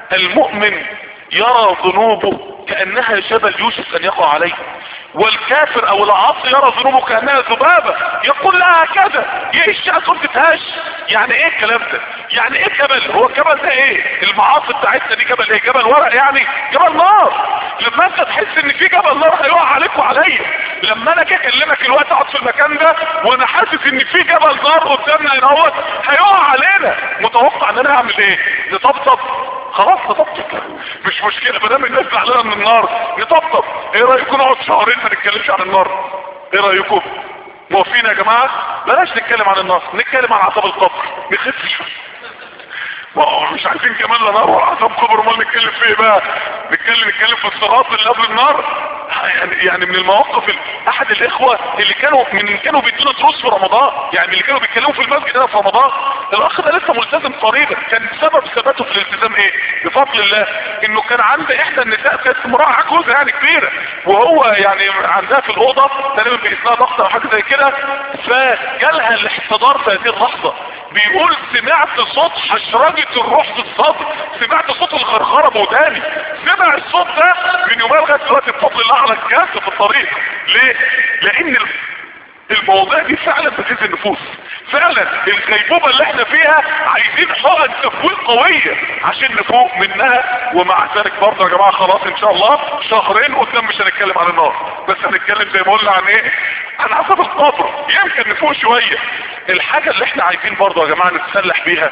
المؤمن يرى ذنوبه كانها جبل يوشك ان يقع عليه والكافر او العاصي يرى ذنوبه كانها ذبابه يقول لها هكذا يا الشيء صدتهاش يعني ايه الكلام ده يعني ايه جبل هو الجبل ده ايه المعاصي بتاعتنا دي جبل ايه جبل ورق يعني جبل نار لما انت تحس ان في جبل نار هيقع عليك وعليا لما انا اجي اكلمك الوقت اقعد في المكان ده وانا حاسس ان في جبل نار قدامنا هنا اهوت هيقع علينا متوقع ان انا اعمل ايه نطبطب خلاص نطبطب مش مشكله ما دام الناس زعلانه من النار نطبطب ايه رايكم نقعد شهرين ما نتكلمش عن النار ايه رايكم موافقين يا جماعه بلاش نتكلم عن النار نتكلم عن عذاب القبر نخف شويه ما هو مش عايزين كمان لا نار ولا عذاب قبر امال نتكلم في ايه بقى نتكلم نتكلم في الصراط اللي قبل النار يعني يعني من المواقف ال- احد الاخوه اللي كانوا من كانوا بيدونا دروس في رمضان يعني اللي كانوا بيتكلموا في المسجد هنا في رمضان الاخ ده لسه ملتزم قريبا كان سبب ثباته في الالتزام ايه بفضل الله انه كان عند احدى النساء كانت امراه عجوزه يعني كبيره وهو يعني عندها في الاوضه تقريبا باسمها ضغط او حاجه زي كده فجالها الاحتضار في هذه اللحظه بيقول سمعت صوت حشرجة الروح في الصدر سمعت صوت الغرغرة بوداني سمع الصوت ده من يومين لغاية دلوقتي بفضل الله على الجهاز في الطريق ليه؟ لان ال- المواضيع دي فعلا بتهز النفوس فعلا الغيبوبة اللي احنا فيها عايزين حقن تفويض قوية عشان نفوق منها ومع ذلك برضه يا جماعة خلاص ان شاء الله شهرين قدام مش هنتكلم عن النار بس هنتكلم زي ما قلنا عن ايه عن عذاب القبر يمكن نفوق شوية الحاجة اللي احنا عايزين برضه يا جماعة نتسلح بيها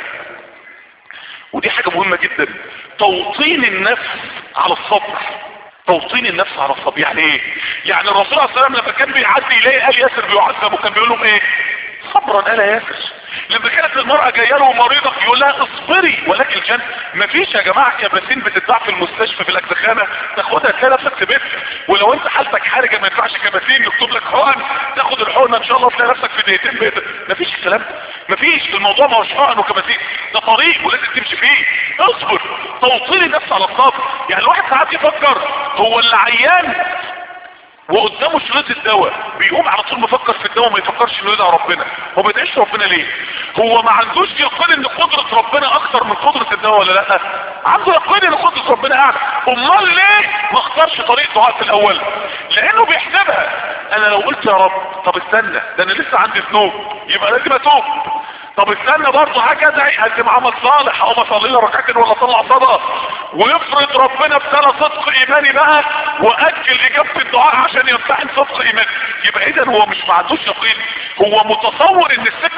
ودي حاجة مهمة جدا توطين النفس على الصبر توطين النفس على الصبر يعني ايه يعني الرسول صلى الله عليه وسلم لما كان بيعدي يلاقي آل ياسر بيعذب وكان بيقول لهم ايه صبرا آل ياسر لما كانت المرأة جاية له مريضة يقول لها اصبري ولكن الجنة مفيش يا جماعة كباسين بتتباع في المستشفى في الاجزخانة تاخدها تلاقي نفسك في بيتك ولو انت حالتك حرجة ما ينفعش كباسين يكتب لك حقن تاخد الحقنة ان شاء الله تلاقي نفسك في دقيقتين بيتك مفيش الكلام ده مفيش الموضوع ما هوش حقن وكباسين ده طريق ولازم تمشي فيه اصبر توطين النفس على الصبر يعني الواحد ساعات يفكر هو اللي عيان وقدامه شريط الدواء بيقوم على طول مفكر في الدواء ما يفكرش انه يدعي ربنا هو ما بيدعيش ربنا ليه هو ما عندوش يقين ان قدرة ربنا اكتر من قدرة الدواء ولا لا عنده يقين ان قدرة ربنا اعلى امال ليه ما اختارش طريق دعاء في الاول لانه بيحسبها انا لو قلت يا رب طب استنى ده انا لسه عندي ذنوب يبقى لازم اتوب طب استنى برضه هكذا اقدم عمل صالح او اصلي لي ركعتين ولا اطلع صدقه ويفرض ربنا ابتلى صدق ايماني بقى واجل اجابه الدعاء عشان يمتحن صدق ايماني يبقى اذا هو مش ما عندوش يقين هو متصور ان السكه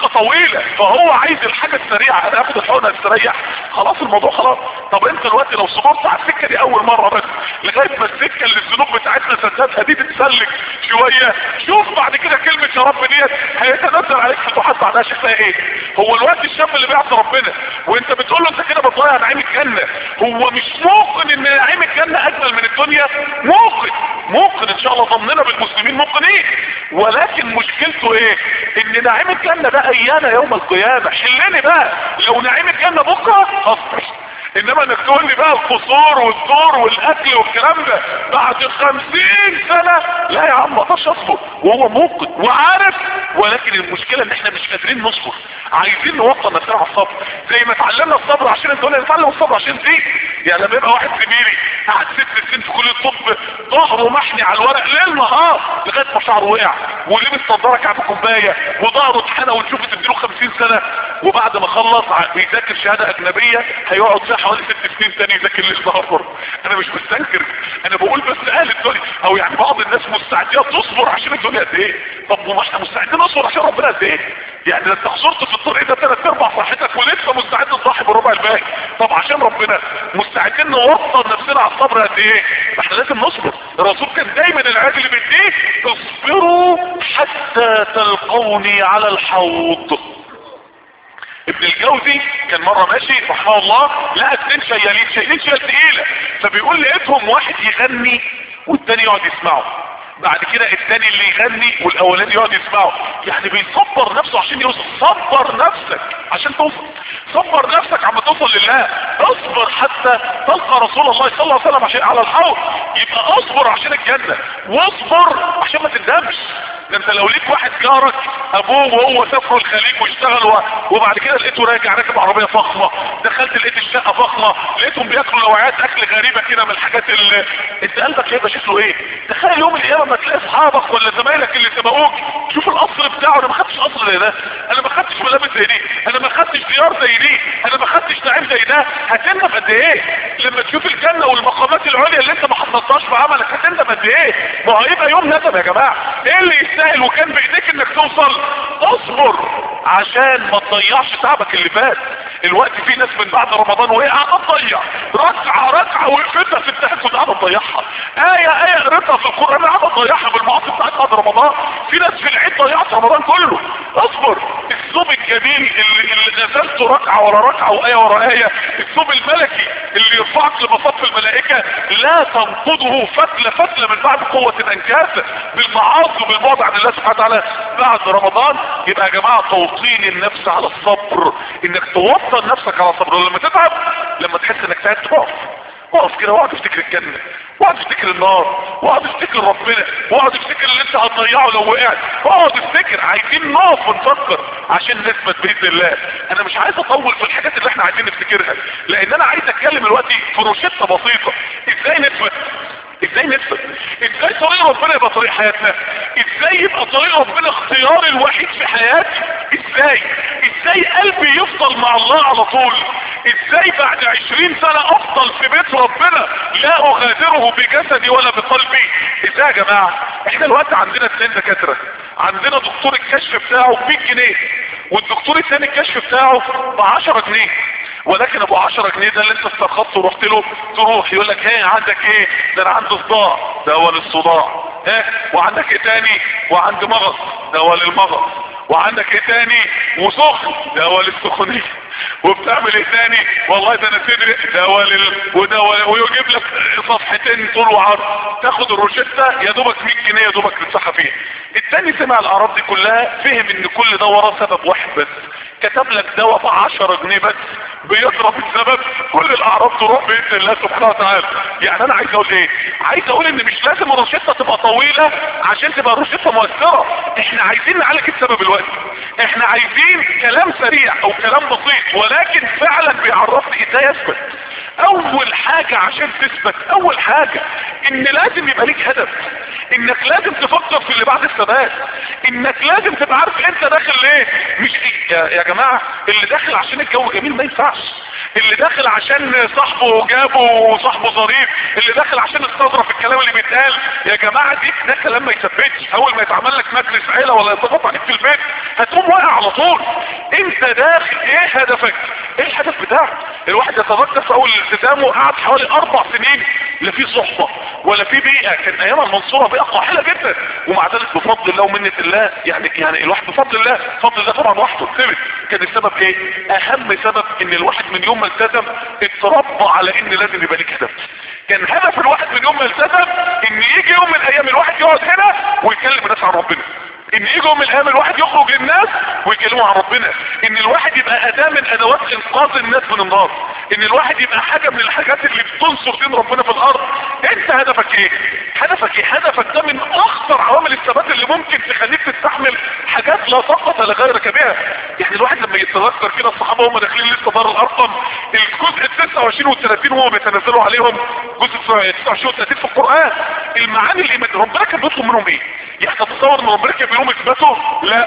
سكة طويلة فهو عايز الحاجة السريعة انا اخد الحقنة استريح خلاص الموضوع خلاص طب انت دلوقتي لو صبرت على السكة دي اول مرة بس لغاية ما السكة اللي الذنوب بتاعتنا سدادها دي تتسلك شوية شوف بعد كده كلمة يا رب ديت هيتنزل عليك فتوحات بعدها شكلها ايه هو الوقت الشاب اللي بيعصي ربنا وانت بتقول له انت كده بتضيع نعيم الجنة هو مش ممكن ان نعيم الجنة اجمل من الدنيا ممكن ممكن ان شاء الله ضمننا بالمسلمين ممكن ايه ولكن مشكلته ايه ان نعيم الجنة ده ايانا يوم القيامة حلني بقى لو نعيم الجنة بكرة اصبر انما انك تقول لي بقى القصور والزور والاكل والكلام ده بعد خمسين سنة لا يا عم ما اقدرش اصبر وهو ممكن وعارف ولكن المشكلة ان احنا مش قادرين نصبر عايزين نوصل نفسنا على الصبر زي ما اتعلمنا الصبر عشان انت قلنا نتعلم الصبر عشان دي يعني لما يبقى واحد زميلي قاعد ست سنين في كلية الطب ظهره محني على الورق ليل نهار لغاية ما شعره وقع ولبس نضاره كعب كوبايه وظهره اتحنى ونشوفه تديله 50 سنه وبعد ما خلص بيذاكر شهاده اجنبيه هيقعد فيها حوالي ست سنين تاني يذاكر ليش نهار انا مش مستنكر انا بقول بس اهل الدنيا او يعني بعض الناس مستعديه تصبر عشان الدنيا قد ايه طب وما احنا مستعدين نصبر عشان ربنا قد ايه يعني انت خسرت في الطريق ده ثلاث ارباع صحتك ولسه مستعد تضحي بالربع الباقي طب عشان ربنا مستعدين نوصل نفسنا على الصبر قد ايه ما احنا لازم نصبر الرسول كان دايما العلاج اللي بيديه اصبروا حتى تلقوني على الحوض ابن الجوزي كان مرة ماشي رحمه الله لقى اتنين شيالين شايلين شيال تقيلة فبيقول لقيتهم واحد يغني والتاني يقعد يسمعه بعد كده التاني اللي يغني والاولاني يقعد يسمعه يعني بيصبر نفسه عشان يوصل صبر نفسك عشان توصل صبر نفسك عم توصل لله اصبر حتى تلقى رسول الله صلى الله عليه وسلم عشان على الحوض يبقى اصبر عشان الجنة واصبر عشان ما تندمش ده انت لو ليك واحد جارك ابوه وهو سافروا الخليج واشتغلوا وبعد كده لقيته راجع راكب عربيه فخمه دخلت لقيت الشقه فخمه لقيتهم بياكلوا نوعيات اكل غريبه كده من الحاجات اللي انت قلبك هيبقى شكله ايه تخيل يوم القيامه ما تلاقي اصحابك ولا زمايلك اللي سبقوك شوف القصر بتاعه انا ما خدتش قصر زي ده انا ما خدتش ملابس زي دي انا ما خدتش ديار زي دي انا ما خدتش نعيم زي ده هتندم قد ايه لما تشوف الجنه والمقامات العليا اللي انت ما حصلتهاش في عملك هتندم قد ايه ما هو هيبقى يوم ندم يا جماعه ايه اللي يستاهل وكان بايديك انك توصل اصبر عشان ما تضيعش تعبك اللي فات الوقت في ناس من بعد رمضان وهي قاعده تضيع ركعه ركعه وقفتها في التهجد قاعده تضيعها ايه ايه قريتها في القران قاعده تضيعها بالمعاصي بتاعت بعد رمضان في ناس في العيد ضيعت رمضان كله اصبر الثوب الجميل اللي, اللي نزلته ركعه ورا ركعه وايه ورا ايه الثوب الملكي اللي يرفعك لمصاف الملائكه لا تنقضه فتله فتله من بعد قوه انكاسه بالمعاصي وبالبعد عن الله سبحانه وتعالى بعد رمضان يبقى يا جماعه توطين النفس على الصبر انك توطن نفسك على الصبر ولما تتعب لما تحس انك تعبت تقف اقف كده واقعد افتكر الجنه واقعد افتكر النار واقعد افتكر ربنا واقعد افتكر اللي انت هتضيعه لو وقعت واقعد افتكر عايزين نقف ونفكر عشان نثبت باذن الله انا مش عايز اطول في الحاجات اللي احنا عايزين نفتكرها لان انا عايز اتكلم دلوقتي في روشته بسيطه ازاي نثبت ازاي نثبت ازاي طريق ربنا يبقى طريق حياتنا ازاي يبقى طريق ربنا اختياري الوحيد في حياتي ازاي ازاي قلبي يفضل مع الله على طول ازاي بعد عشرين سنة افضل في بيت ربنا لا اغادره بجسدي ولا بقلبي ازاي يا جماعة احنا الوقت عندنا اتنين دكاترة عندنا دكتور الكشف بتاعه ب 100 جنيه والدكتور الثاني الكشف بتاعه ب 10 جنيه ولكن ابو 10 جنيه ده اللي انت استرخصته ورحت له تروح يقول لك ايه عندك ايه ده انا عندي صداع ده هو للصداع ها وعندك ايه تاني وعندي مغص ده هو للمغص وعندك ايه تاني وسخن ده هو للسخونيه وبتعمل ايه تاني والله ده انا صدري ده هو لل... وده هو ويجيب لك صفحتين طول وعرض تاخد الروشته يا دوبك 100 جنيه يا دوبك تمسحها فيها التاني سمع الاعراض دي كلها فهم ان كل ده وراه سبب واحد بس كتب لك دواء ب 10 جنيه بس بيضرب السبب كل الاعراض تروح باذن الله سبحانه وتعالى يعني انا عايز اقول ايه عايز اقول ان مش لازم الروشته تبقى طويله عشان تبقى الروشته مؤثره احنا عايزين نعالج السبب الوقت احنا عايزين كلام سريع او كلام بسيط ولكن فعلا بيعرفني ازاي اثبت اول حاجة عشان تثبت اول حاجة ان لازم يبقى ليك هدف انك لازم تفكر في اللي بعد الثبات انك لازم تبقى عارف انت داخل ليه مش يا, يا جماعة اللي داخل عشان الجو جميل ما ينفعش اللي داخل عشان صاحبه جابه وصاحبه ظريف اللي داخل عشان استظرف الكلام اللي بيتقال يا جماعه دي ده كلام ما يثبتش اول ما يتعمل لك مجلس عيله ولا يتضغط عليك في البيت هتقوم واقع على طول انت داخل ايه هدفك ايه الهدف بتاعك الواحد يتذكر في اول التزامه قعد حوالي اربع سنين لا في صحبه ولا في بيئه كان ايام المنصوره بيئه قاحله جدا ومع ذلك بفضل الله ومنه الله يعني يعني الواحد بفضل الله فضل الله طبعا وحده ثبت كان السبب ايه اهم سبب ان الواحد من يوم ما التزم اتربى على ان لازم يبقى ليك هدف كان هدف الواحد من يوم ما التزم ان يجي يوم من الايام الواحد يقعد هنا ويكلم الناس عن ربنا ان يجي يوم من الايام الواحد يخرج للناس ويكلموا عن ربنا ان الواحد يبقى اداة من ادوات انقاذ الناس من النار ان الواحد يبقى حاجة من الحاجات اللي بتنصر دين ربنا في الارض انت هدفك ايه هدفك ايه هدفك ده من اخطر عوامل الثبات اللي ممكن تخليك تستحمل حاجات لا طاقة لغيرك بها يعني الواحد لما يتذكر كده الصحابة هم داخلين لسه دار الارقم الجزء ال 29 وال 30 وهم بيتنزلوا عليهم جزء 29 وال 30 في القرآن المعاني اللي ربنا كان بيطلب منهم ايه يعني تتصور ان ربنا كان بيقول لهم اثبتوا لا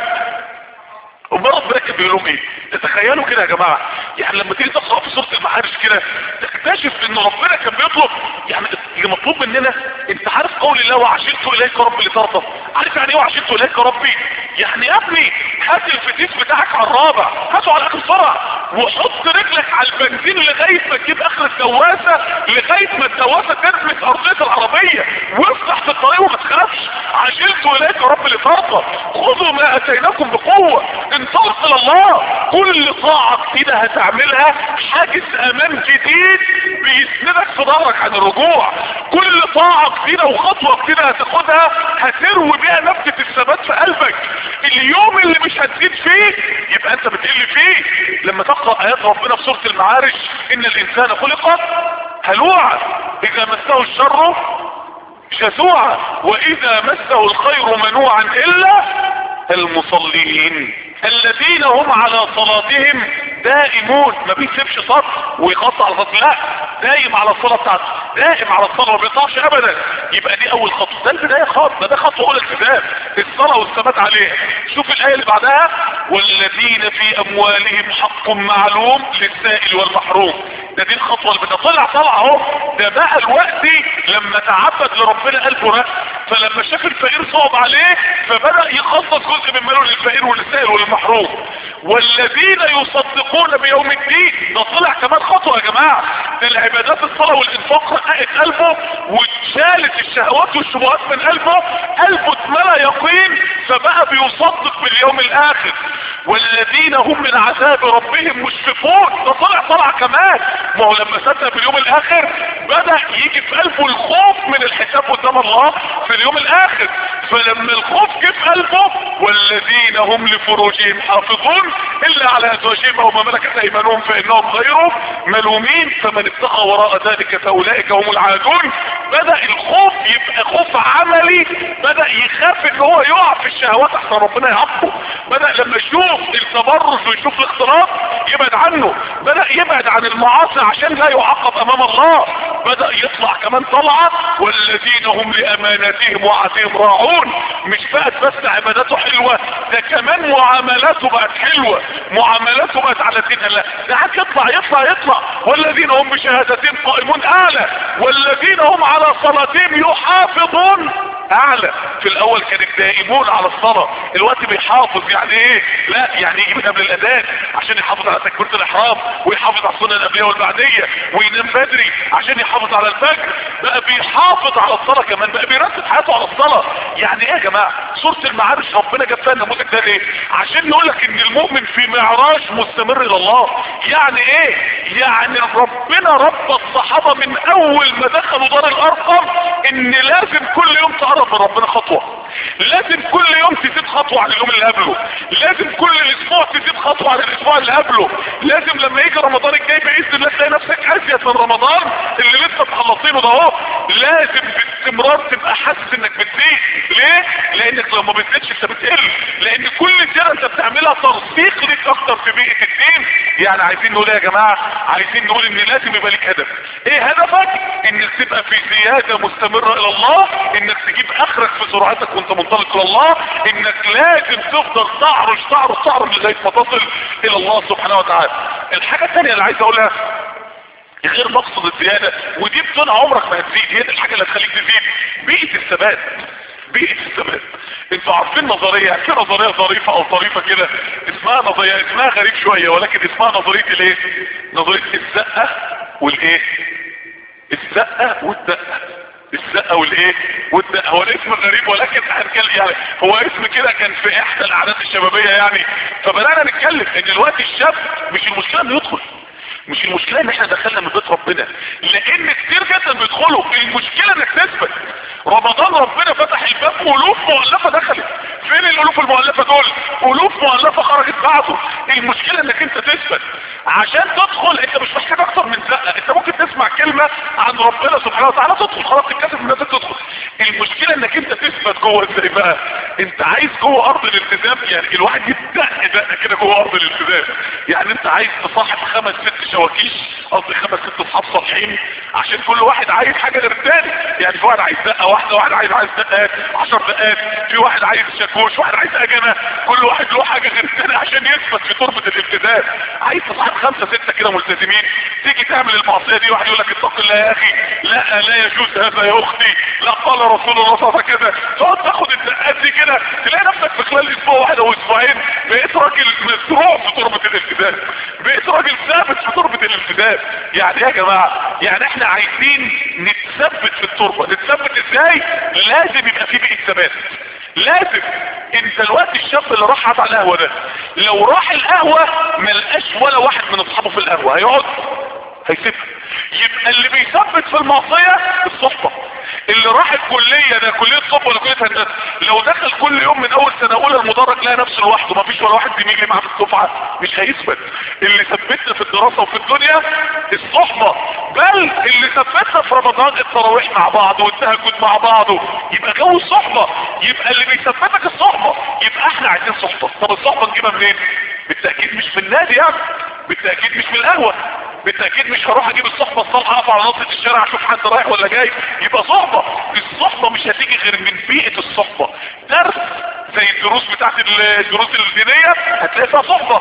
امال ربنا كان بيقول لهم ايه تتخيلوا كده يا جماعه يعني لما تيجي تقرا في سوره المعارج كده تكتشف ان ربنا كان بيطلب يعني اللي مطلوب مننا انت عارف قول الله وعشرت اليك ربي لترضى عارف يعني ايه وعشرت اليك ربي يعني يا ابني هات الفتيس بتاعك على الرابع هاته على اخر سرعه وحط رجلك على البنزين لغايه ما تجيب اخر الدواسه لغايه ما الدواسه تلمس ارضيه العربيه وافتح في الطريق وما تخافش عجلت اليك رب لترضى خذوا ما اتيناكم بقوه انطلق الى الله كل طاعه جديده هتعملها حاجز امان جديد بيسندك في ظهرك عن الرجوع كل طاعه جديده وخطوه جديده هتاخدها هتروي بيها نفسه الثبات في قلبك اليوم اللي مش هتزيد فيه يبقى انت بتقل فيه لما تقرا ايات ربنا في سوره المعارج ان الانسان خلق هلوعا اذا مسه الشر جزوعا واذا مسه الخير منوعا الا المصلين الذين هم على صلاتهم دائمون ما بيسيبش صف ويقطع على صف لا دايم على الصلاة بتاعته دائم على الصلاة ما بيقطعش ابدا يبقى دي اول خطوة ده البداية خالص ده, ده خطوة اولى الكتاب الصلاة والثبات عليها شوف الاية اللي بعدها والذين في اموالهم حق معلوم للسائل والمحروم ده دي الخطوة اللي بدها طلع طلع اهو ده بقى الوقت لما تعبد لربنا قلبه رق فلما شاف الفقير صعب عليه فبدأ يخصص جزء من ماله للفقير والسائل والمحروم والذين يصدقون بيوم الدين ده طلع كمان خطوة يا جماعة ده العبادات الصلاة والانفاق رققت قلبه واتشالت الشهوات والشبهات من قلبه قلبه اتملى يقين فبقى بيصدق باليوم الاخر والذين هم من عذاب ربهم مشفقون ده طلع طلع كمان ما هو لما صدق باليوم الاخر بدأ يجي في قلبه الخوف من الحساب قدام الله في اليوم الاخر فلما الخوف جه في قلبه والذين هم لفروجهم حافظون الا على ازواجهم او ما ملكت ايمانهم فانهم غير ملومين فمن ابتغى وراء ذلك فاولئك هم العادون بدأ الخوف يبقى خوف عملي بدأ يخاف ان هو يقع في الشهوات احسن ربنا يعاقبه بدأ لما يشوف التبرج ويشوف الاختلاط يبعد عنه بدأ يبعد عن المعاصي عشان لا يعاقب امام الله بدأ يطلع كمان طلعة والذين هم لاماناتهم وعهدهم راعون مش بقت بس عباداته حلوة ده كمان معاملاته بقت حلوة معاملاته بقت على دين الله ده عاد يطلع يطلع يطلع والذين هم بشهادتهم قائمون اعلى والذين هم على صلاتهم يحافظون اعلى في الاول كانوا دائمون على الصلاة الوقت بيحافظ يعني ايه لا يعني يجي من قبل الاذان عشان يحافظ على تكبيرة الاحرام ويحافظ على السنة القبلية والبعدية وينام بدري عشان يحافظ على الفجر بقى بيحافظ على الصلاة كمان بقى بيرتب حياته على الصلاة يعني ايه يا جماعة سورة المعارج ربنا جاب فيها النموذج ده ليه عشان يقول لك ان المؤمن في معراج مستمر الى الله يعني ايه يعني ربنا رب الصحابة من اول ما دخلوا دار الارقم ان لازم كل يوم تقرب من ربنا خطوة لازم كل يوم تزيد خطوة عن اليوم اللي قبله لازم كل اسبوع تزيد خطوة عن الاسبوع اللي قبله لازم لما يجي رمضان الجاي باذن الله تلاقي نفسك ازيد من رمضان اللي لسه مخلصينه ده اهو لازم باستمرار تبقى حاسس انك بتزيد ليه لانك لو ما بتزيدش انت بتقل لان كل زياده انت بتعملها ترسيخ ليك اكتر في بيئه الدين يعني عايزين نقول ايه يا جماعه عايزين نقول ان لازم يبقى ليك هدف ايه هدفك انك تبقى في زياده مستمره الى الله انك تجيب اخرك في سرعتك وانت منطلق الى الله انك لازم تفضل تعرج تعرج تعرج لغايه ما تصل الى الله سبحانه وتعالى الحاجه الثانيه اللي عايز اقولها غير مقصد الزيادة ودي بدون عمرك ما هتزيد هي دي الحاجة اللي هتخليك تزيد بيئة الثبات بيئة الثبات انتوا عارفين نظرية في نظرية ظريفة او طريفة كده اسمها نظرية اسمها غريب شوية ولكن اسمها نظرية الايه نظرية الزقة والايه الزقة والدقة الزقة والايه والدقة هو الاسم غريب ولكن هنتكلم يعني هو اسم كده كان في احدى العادات الشبابية يعني فبدأنا نتكلم ان دلوقتي الشاب مش المشكلة انه يدخل مش المشكلة ان احنا دخلنا من بيت ربنا لان كتير جدا بيدخلوا المشكلة انك تثبت رمضان ربنا فتح الباب والوف مؤلفة دخلت فين الالوف المؤلفة دول الوف مؤلفة خرجت بعده المشكلة انك انت تثبت عشان تدخل انت مش محتاج اكتر من زقة انت ممكن تسمع كلمة عن ربنا سبحانه وتعالى تدخل خلاص تتكسف من انك تدخل المشكلة انك انت تثبت جوه ازاي بقى انت عايز جوه ارض الالتزام يعني الواحد يدق دقة كده جوه ارض الالتزام يعني انت عايز تصاحب خمس ست شواكيش قصدي خمس ست اصحاب صالحين عشان كل واحد عايز حاجة غير التاني يعني في واحد عايز دقة واحدة واحد عايز عايز دقات عشر دقات في واحد عايز شاكوش واحد عايز اجنة كل واحد له حاجة غير التاني عشان يثبت في تربة الالتزام عايز تصاحب خمسة ستة كده ملتزمين تيجي تعمل المعصية دي واحد يقول لك اتق الله يا اخي لا لا يجوز هذا يا اختي لا قال رسول الله صلى الله عليه وسلم كده تقعد تاخد الدقات دي كده تلاقي نفسك في خلال اسبوع واحد او اسبوعين بقيت راجل مزروع في تربة الالتزام بقيت راجل ثابت في تربة الالتزام يعني يا جماعة يعني احنا عايزين نتثبت في التربة نتثبت ازاي لازم يبقى في بيئة ثبات لازم انت الوقت الشاب اللي راح قعد على القهوة ده لو راح القهوة ملقاش ولا واحد من اصحابه في القهوة هيقعد هيسيبها يبقى اللي بيثبت في المعصية الصحبة اللي راح الكلية ده كلية طب ولا كلية هندسة لو دخل كل يوم من اول سنة اولى المدرج لقى نفسه لوحده ما فيش ولا واحد زميلي معاه في الدفعة مش هيثبت اللي ثبتنا في الدراسة وفي الدنيا الصحبة بل اللي ثبتنا في رمضان التراويح مع بعض والتهجد مع بعض يبقى جو الصحبة يبقى اللي بيثبتك الصحبة يبقى احنا عايزين صحبة طب الصحبة نجيبها منين بالتأكيد مش في النادي يعني بالتأكيد مش في القهوة بالتأكيد مش هروح اجيب الصحبة الصالحة اقف على نصة الشارع اشوف حد رايح ولا جاي يبقى صحبة الصحبة مش هتيجي غير من بيئة الصحبة درس زي الدروس بتاعت الدروس الدينية هتلاقي فيها صحبة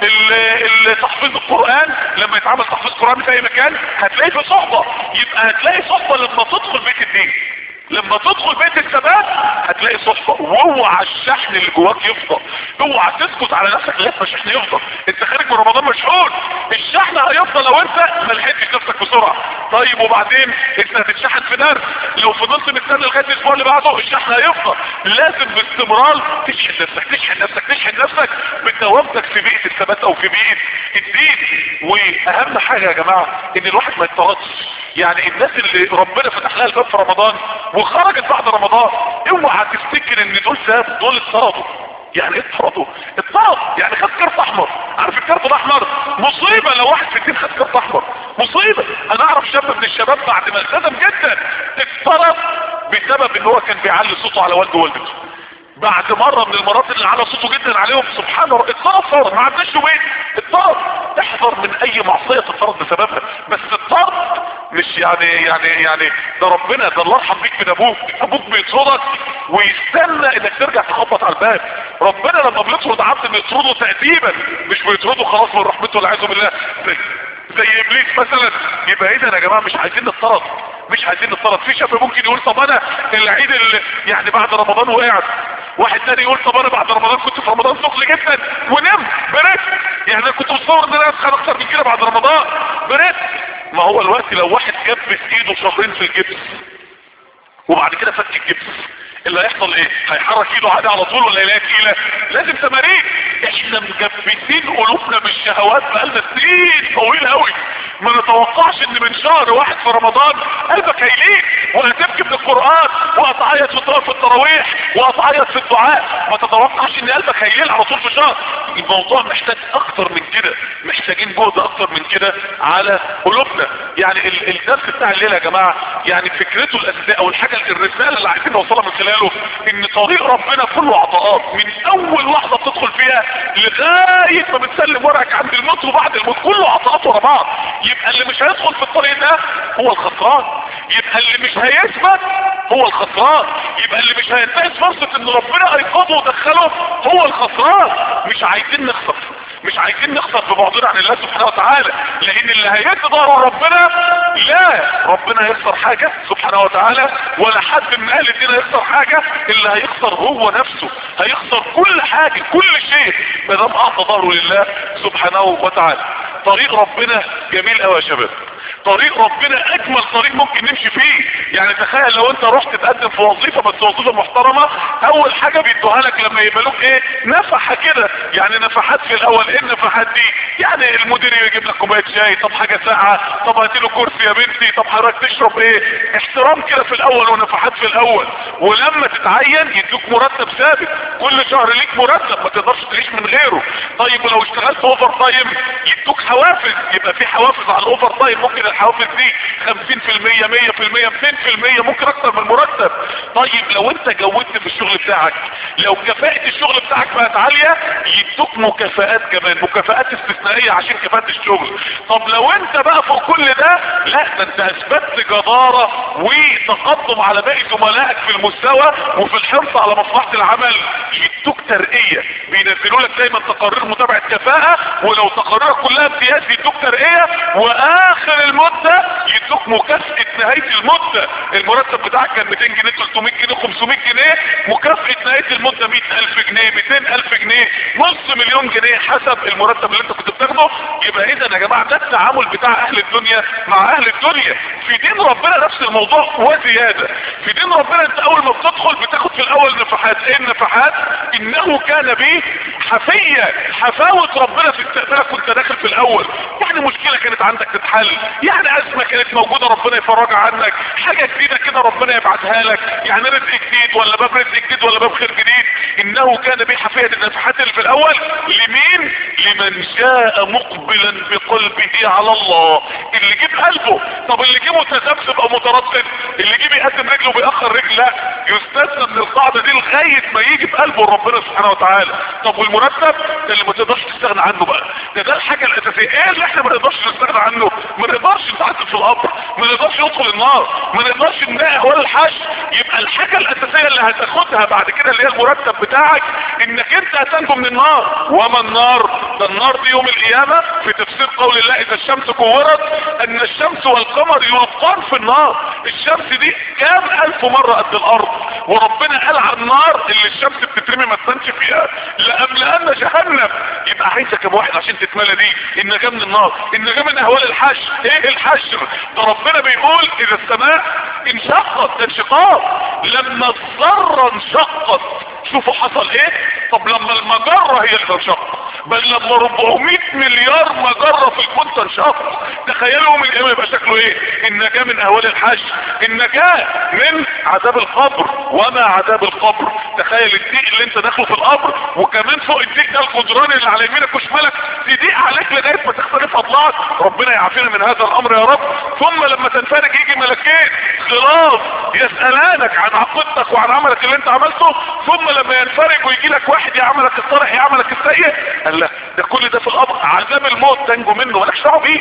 تحفيظ القرآن لما يتعمل تحفيظ القرآن في اي مكان هتلاقي فيه صحبة يبقى هتلاقي صحبة لما تدخل بيت الدين لما تدخل بيت الثبات هتلاقي صحبة واوعى الشحن اللي جواك يفضى اوعى تسكت على نفسك لغايه ما الشحن يفضى انت خارج من رمضان مشحون الشحن هيفضى لو انت ما لحقتش نفسك بسرعه طيب وبعدين انت هتتشحن في درس لو فضلت مستني لغايه الاسبوع اللي بعده الشحن هيفضى لازم باستمرار تشحن نفسك تشحن نفسك تشحن نفسك بتواجدك في بيئه الثبات او في بيئه الدين واهم حاجه يا جماعه ان الواحد ما يتطردش يعني الناس اللي ربنا فتح لها الباب في رمضان وخرجت بعد رمضان اوعى تفتكر ان دول ساب دول اتطردوا يعني ايه اتطردوا اتطرد يعني خد كارت احمر عارف الكارت الاحمر مصيبه لو واحد في الدين خد كارت احمر مصيبه انا اعرف شاب من الشباب بعد ما التزم جدا اتطرد بسبب ان هو كان بيعلي صوته على والده ووالدته بعد مرة من المرات اللي على صوته جدا عليهم سبحان الله اتطرد فورا ما عدناش يومين اتطرد احذر من اي معصية تتطرد بسببها بس الطرد مش يعني يعني يعني ده ربنا ده الله يرحم بيك من ابوك ابوك بيطردك ويستنى انك ترجع تخبط على الباب ربنا لما بيطرد عبد بيطرده تأديبا مش بيطرده خلاص من رحمته والعياذ بالله زي, زي ابليس مثلا يبقى اذا يا جماعه مش عايزين نتطرد مش عايزين نتطرد في شاب ممكن يقول طب انا العيد اللي يعني بعد رمضان وقعت واحد تاني يقول طب انا بعد رمضان كنت في رمضان سخن جدا ونمت بريت يعني انا كنت متصور ان انا اسخن اكتر من كده بعد رمضان بريت ما هو الوقت لو واحد جبس ايده شهرين في الجبس وبعد كده فك الجبس اللي هيحصل ايه هيحرك ايده عادي على طول ولا يلاقي تقيله لازم تمارين احنا مجبسين قلوبنا بالشهوات بقالنا سنين طويل قوي ما نتوقعش ان من شهر واحد في رمضان قلبك هيليق وهتبكي من القران وهتعيط في طرف التراويح وهتعيط في الدعاء ما تتوقعش ان قلبك هيليق على طول في شهر الموضوع محتاج اكتر من كده محتاجين جهد اكتر من كده على قلوبنا يعني ال- الدرس بتاع الليله يا جماعه يعني فكرته الاساسيه او الحاجه الرساله اللي عايزين نوصلها من خلاله ان طريق ربنا كله عطاءات من اول لحظه بتدخل فيها لغايه ما بتسلم ورقك عند الموت وبعد الموت كله عطاءات ورا بعض يبقى اللي مش هيدخل في الطريق ده هو الخسران يبقى اللي مش هيثبت هو الخسران يبقى اللي مش هينتهز فرصه ان ربنا ايقظه ودخله هو الخسران مش عايزين نخسر مش عايزين نخسر في بعضنا عن الله سبحانه وتعالى لان اللي هيدي ظهره ربنا لا ربنا يخسر حاجة سبحانه وتعالى ولا حد من اهل الدين هيخسر حاجة اللي هيخسر هو نفسه هيخسر كل حاجة كل شيء ما دام اعطى ظهره لله سبحانه وتعالى طريق ربنا جميل قوي يا شباب طريق ربنا اجمل طريق ممكن نمشي فيه يعني تخيل لو انت رحت تقدم في وظيفة بس وظيفة محترمة اول حاجة بيدوها لك لما يقبلوك ايه نفحة كده يعني نفحات في الاول ايه النفحات دي يعني المدير يجيب لك كوباية شاي طب حاجة ساعة طب هاتي له كرسي يا بنتي طب حضرتك تشرب ايه احترام كده في الاول ونفحات في الاول ولما تتعين يدوك مرتب ثابت كل شهر ليك مرتب ما تقدرش تعيش من غيره طيب ولو اشتغلت اوفر تايم يدوك حوافز يبقى في حوافز على الاوفر تايم ممكن الحوافز دي 50% 100% 200% ممكن اكتر من المرتب طيب لو انت جودت في الشغل بتاعك لو كفاءة الشغل بتاعك بقت عالية يدوك مكافآت كمان مكافآت استثنائية عشان كفاءة الشغل طب لو انت بقى فوق كل ده لا ده انت اثبتت جدارة وتقدم على باقي زملائك في المستوى وفي الحرص على مصلحة العمل يدوك ترقية بينزلوا لك دايما تقارير متابعة كفاءة ولو تقاريرك كلها امتياز يدوك ترقية واخر المدة يدوك مكافأة نهاية المدة المرتب بتاعك كان 200 جنيه 300 جنيه 500 جنيه مكافأة نهاية المدة 100000 جنيه 200000 جنيه نص مليون جنيه حسب المرتب اللي انت كنت بتاخده يبقى اذا يا جماعة ده التعامل بتاع اهل الدنيا مع اهل الدنيا في دين ربنا نفس الموضوع وزيادة في دين ربنا انت اول ما بتدخل بتاخد في الاول نفحات ايه النفحات انه كان بي حفية حفاوة ربنا في استقبالك وانت داخل في الاول يعني مشكلة كانت عندك تتحل يعني ازمة كانت موجودة ربنا يفرجها عنك حاجة جديدة كده ربنا يبعتها لك يعني رزق جديد ولا باب رزق جديد ولا باب خير جديد انه كان بي حفية النفحات اللي في الاول لمين لمن شاء مقبلا بقلبه على الله اللي جيب قلبه طب اللي جيبه متذبذب او متردد اللي جيب يقدم رجله وبيأخر رجل لا يستثنى من القاعدة دي لغاية ما يجي بقلبه ربنا سبحانه وتعالى طب والمرتب ده اللي ما تقدرش تستغنى عنه بقى ده ده الحاجة الاساسية ايه اللي احنا ما نقدرش نستغنى عنه ما نقدرش نتعذب في القبر ما نقدرش ندخل النار ما نقدرش نلاقي ولا الحش يبقى الحاجة الاساسية اللي هتاخدها بعد كده اللي هي المرتب بتاعك انك انت هتنجو من النار وما النار ده النار دي يوم القيامة في تفسير قول الله اذا الشمس كورت ان الشمس والقمر يلقان في النار الشمس دي كام الف مرة قد الارض وربنا قال على النار اللي الشمس بتترمي ما تسنش فيها لأملأن جهنم يبقى عايزة كم واحد عشان تتملى دي النجاة من النار النجاة من اهوال الحشر ايه الحشر ده ربنا بيقول اذا السماء انشقت ده انشقاق لما الذرة انشقت شوفوا حصل ايه طب لما المجرة هي اللي تنشق بل لما 400 مليار مجرة في الكون تنشق تخيلوا يوم القيامة يبقى شكله ايه النجاة من اهوال الحشر النجاة من عذاب القبر وما عذاب القبر تخيل الضيق اللي انت داخله في القبر وكمان فوق الضيق ده الجدران اللي على يمينك وشمالك تضيق عليك لغاية ما تختلف اضلاعك ربنا يعافينا من هذا الامر يا رب ثم لما تنفرج يجي ملكين خلاص يسألانك عن عقيدتك وعن عملك اللي انت عملته ثم لما ينفرج ويجي لك واحد يعملك الصالح يعملك السيء قال لا ده كل ده في القبر عذاب الموت تنجو منه مالكش دعوه بيه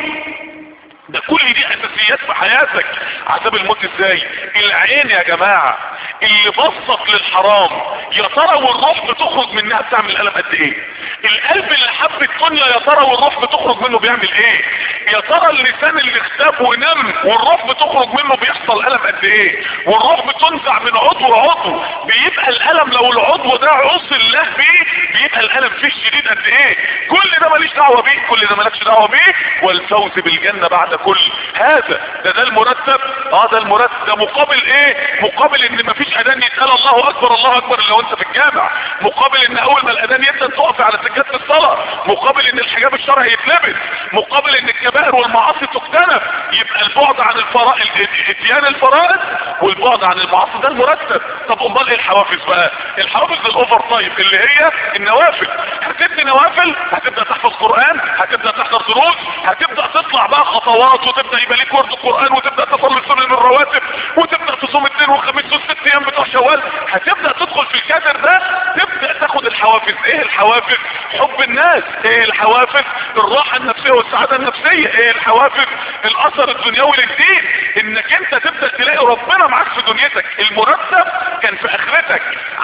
ده كل دي اساسيات في حياتك عذاب الموت ازاي العين يا جماعة اللي بصت للحرام يا ترى والروح بتخرج منها بتعمل قلم قد ايه القلب اللي حب الدنيا يا ترى والروح بتخرج منه بيعمل ايه يا ترى اللسان اللي اختاب ونم والروح بتخرج منه بيحصل قلم قد ايه والروح بتنزع من عضو لعضو بيبقى القلم لو العضو ده عصي الله بيه بيبقى القلم فيه شديد قد ايه كل ده ماليش دعوه بيه كل ده مالكش دعوه بيه والفوز بالجنه بعد كل هذا ده ده المرتب اه ده المرتب ده مقابل ايه مقابل ان مفيش اذان يتقال الله اكبر الله اكبر لو انت في الجامع مقابل ان اول ما الاذان يبدا تقف على سجاده الصلاه مقابل ان الحجاب الشرعي يتلبس مقابل ان الكبائر والمعاصي تجتنب يبقى البعد عن الفرائض اتيان الفرائض والبعد عن المعاصي ده المرتب طب امال ايه الحوافز بقى الحوافز الاوفر تايم اللي هي النوافل هتبني نوافل هتبدا تحفظ قران هتبدا تحضر دروس هتبدا تطلع بقى خطوات وتبدا يبقى ليك ورد القران وتبدا تصلي سنن الرواتب وتبدا تصوم اثنين وخميس والست ايام بتوع شوال هتبدا تدخل في الكادر ده تبدا تاخد الحوافز ايه الحوافز حب الناس ايه الحوافز الراحه النفسيه والسعاده النفسيه ايه الحوافز الاثر الدنيوي للدين انك انت تبدا تلاقي ربنا معاك في دنيتك المرتب كان في اخرتك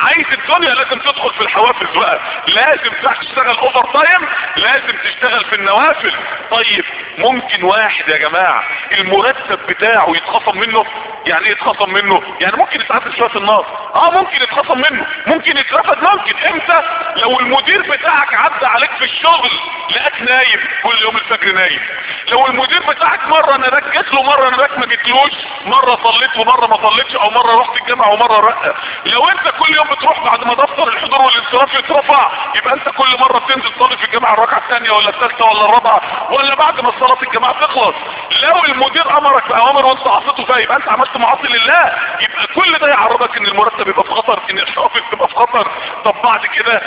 عايز الدنيا لازم تدخل في الحوافز بقى لازم تشتغل اوفر تايم لازم تشتغل في النوافل طيب ممكن واحد يا جماعة المرتب بتاعه يتخصم منه يعني ايه يتخصم منه يعني ممكن يتعدل شوية النار اه ممكن يتخصم منه ممكن يترفد ممكن امتى لو المدير بتاعك عدى عليك في الشغل لقاك نايم كل يوم الفجر نايم لو المدير بتاعك مرة انا جيت له مرة انا ما جيتلوش مرة صليت ومرة ما صليتش او مرة رحت الجامعة ومرة رقة لو انت كل يوم بتروح بعد ما دفتر الحضور والانصراف يترفع يبقى انت كل مرة بتنزل تصلي في الجامعة الركعة الثانية ولا الثالثة ولا الرابعة ولا بعد ما صلاة الجماعة تخلص لو المدير امرك باوامر وانت عصيته فيها يبقى انت عملت معاصي لله يبقى كل ده يعرضك ان المرتب يبقى في خطر ان الحافظ تبقى في خطر طب بعد كده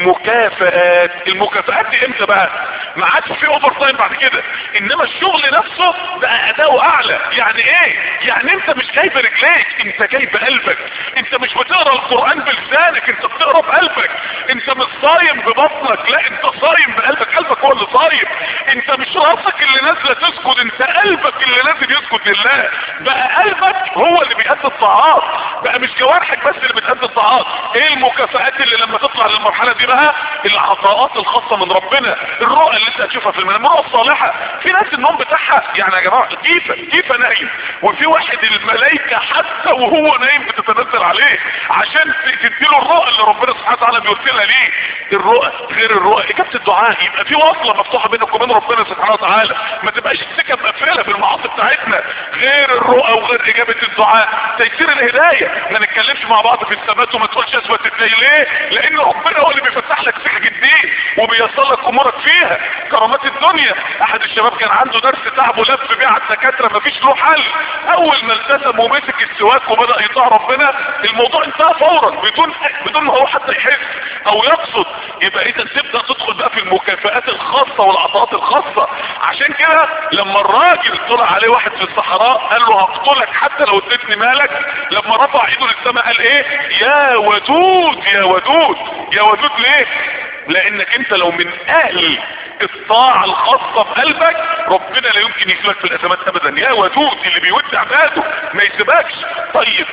المكافآت المكافآت دي امتى بقى ما عادش في اوفر تايم بعد كده انما الشغل نفسه بقى اداؤه اعلى يعني ايه يعني انت مش جاي برجليك انت جاي بقلبك انت مش بتقرا القران بلسانك انت بتقرا بقلبك انت مش صايم ببطنك لا انت صايم بقلبك قلبك هو اللي صايم انت مش راسك اللي نازله تسجد انت قلبك اللي نازل يسجد لله بقى قلبك هو اللي بيأدي الطاعات بقى مش جوارحك بس اللي بتأدي الطاعات ايه المكافآت اللي لما تطلع للمرحله دي بقى العطاءات الخاصه من ربنا الرؤى اللي انت هتشوفها في المنام الرؤى الصالحه في ناس النوم بتاعها يعني يا جماعه كيف كيف نايم وفي واحد الملائكه حتى وهو نايم بتتنزل عليه عشان تديله الرؤى اللي ربنا سبحانه وتعالى بيرسلها ليه الرؤى غير الرؤى اجابه الدعاء يبقى في وصله مفتوحه بينك وبين ربنا سبحانه وتعالى ما تبقاش السكه مقفله في المعاصي بتاعتنا غير الرؤى وغير اجابه الدعاء تيسير الهدايه ما نتكلمش مع بعض في الثبات وما تقولش اثبت ازاي ليه لان ربنا هو اللي بيفتح لك سكك الدين وبيصل لك امورك فيها كرامات الدنيا احد الشباب كان عنده درس تعب ولف بيه على الدكاتره مفيش له حل اول ما التزم ومسك السواك وبدا يطاع ربنا الموضوع انتهى فورا بدون بدون ما هو حتى يحس او يقصد يبقى اذا تبدا تدخل بقى في المكافآت الخاصه والعطاءات الخاصه عشان كده لما الراجل طلع عليه واحد في الصحراء قال له هقتلك حتى لو اديتني مالك لما رفع ايده للسماء قال ايه يا ودود يا ودود يا ودود ليه لانك انت لو من اهل الطاعة الخاصة بقلبك ربنا لا يمكن يسيبك في الازمات ابدا يا ودود اللي بيود عباده ما يسيبكش طيب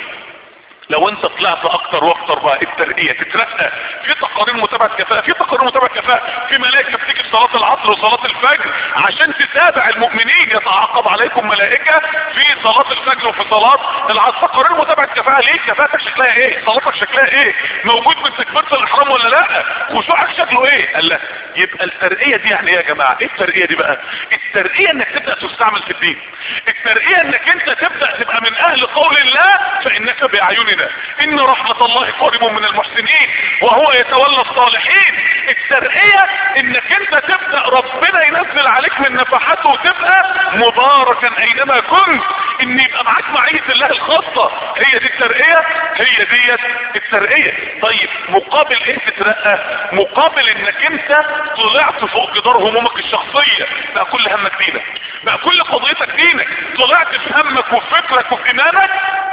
لو انت طلعت اكتر واكتر بقى الترقية تترقى في تقارير متابعة كفاءة في تقارير متابعة كفاءة في ملائكة بتيجي في صلاة العصر وصلاة الفجر عشان تتابع المؤمنين يتعاقب عليكم ملائكة في صلاة الفجر وفي صلاة العصر تقارير متابعة كفاءة ليه كفاءتك شكلها ايه صلاتك شكلها ايه موجود من تكبيرة الاحرام ولا لا خشوعك شكله ايه قال لا يبقى الترقية دي يعني ايه يا جماعة ايه الترقية دي بقى الترقية انك تبدأ تستعمل في الدين الترقية انك انت تبدأ تبقى من اهل قول الله فانك باعيننا ان رحمة الله قريب من المحسنين وهو يتولى الصالحين الترقية انك انت تبدأ ربنا ينزل عليك من نفحاته وتبقى مباركا اينما كنت ان يبقى معاك معية الله الخاصة هي دي الترقية هي ديت الترقية طيب مقابل ايه تترقى مقابل انك انت طلعت فوق جدار همومك الشخصية بقى كل همك دينك بقى كل قضيتك دينك طلعت في همك وفي فكرك وفي ايمانك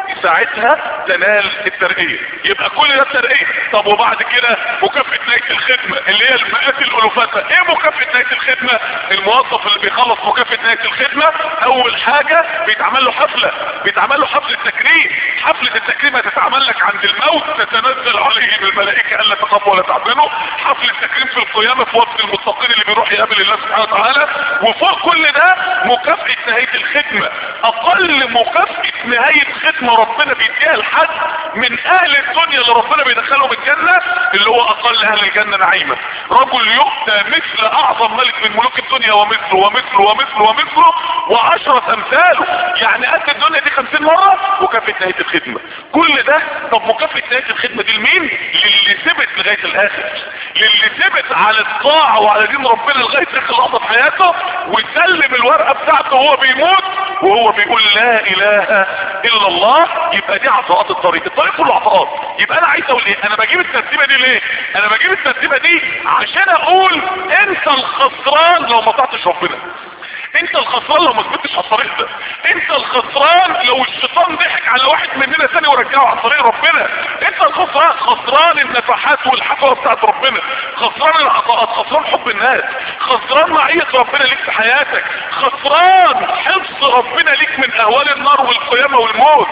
ساعتها تنال الترقية يبقى كل ده الترقية طب وبعد كده مكافأة نهاية الخدمة اللي هي المئات الالوفات ايه مكافأة نهاية الخدمة الموظف اللي بيخلص مكافأة نهاية الخدمة اول حاجة بيتعمل له حفلة بيتعمل له حفلة تكريم حفلة التكريم هتتعمل لك عند الموت تتنزل عليه الملائكة الا تخافوا ولا تحزنوا حفلة تكريم في القيامة في وقت المتقين اللي بيروح يقابل الله سبحانه وتعالى وفوق كل ده مكافأة نهاية الخدمة اقل مكافأة نهاية خدمة ربنا بيديها لحد من اهل الدنيا اللي ربنا بيدخلهم الجنة اللي هو اقل اهل الجنة نعيمة رجل يؤتى مثل اعظم ملك من ملوك الدنيا ومثله ومثله ومثله ومثله وعشرة امثاله يعني قد الدنيا دي خمسين مرة مكافأة نهاية الخدمة كل ده طب مكافأة نهاية الخدمة دي لمين للي ثبت لغاية الاخر للي ثبت على الطاعة وعلى دين ربنا لغاية اخر لحظة في حياته وسلم الورقة بتاعته وهو بيموت وهو بيقول لا اله الا الله يبقى دي عطاءات الطريق الطريق كله عطاءات يبقى انا عايز اقول ايه انا بجيب الترتيبه دي ليه انا بجيب الترتيبه دي عشان اقول انت الخسران لو ما طعتش ربنا انت الخسران لو ما ثبتش على الطريق ده انت الخسران لو الشيطان ضحك على واحد مننا ثاني ورجعه على طريق ربنا انت الخسران خسران النفحات والحفوه بتاعت ربنا خسران العطاءات خسران حب الناس خسران معية ربنا ليك في حياتك خسران حفظ ربنا ليك من اهوال النار والقيامة والموت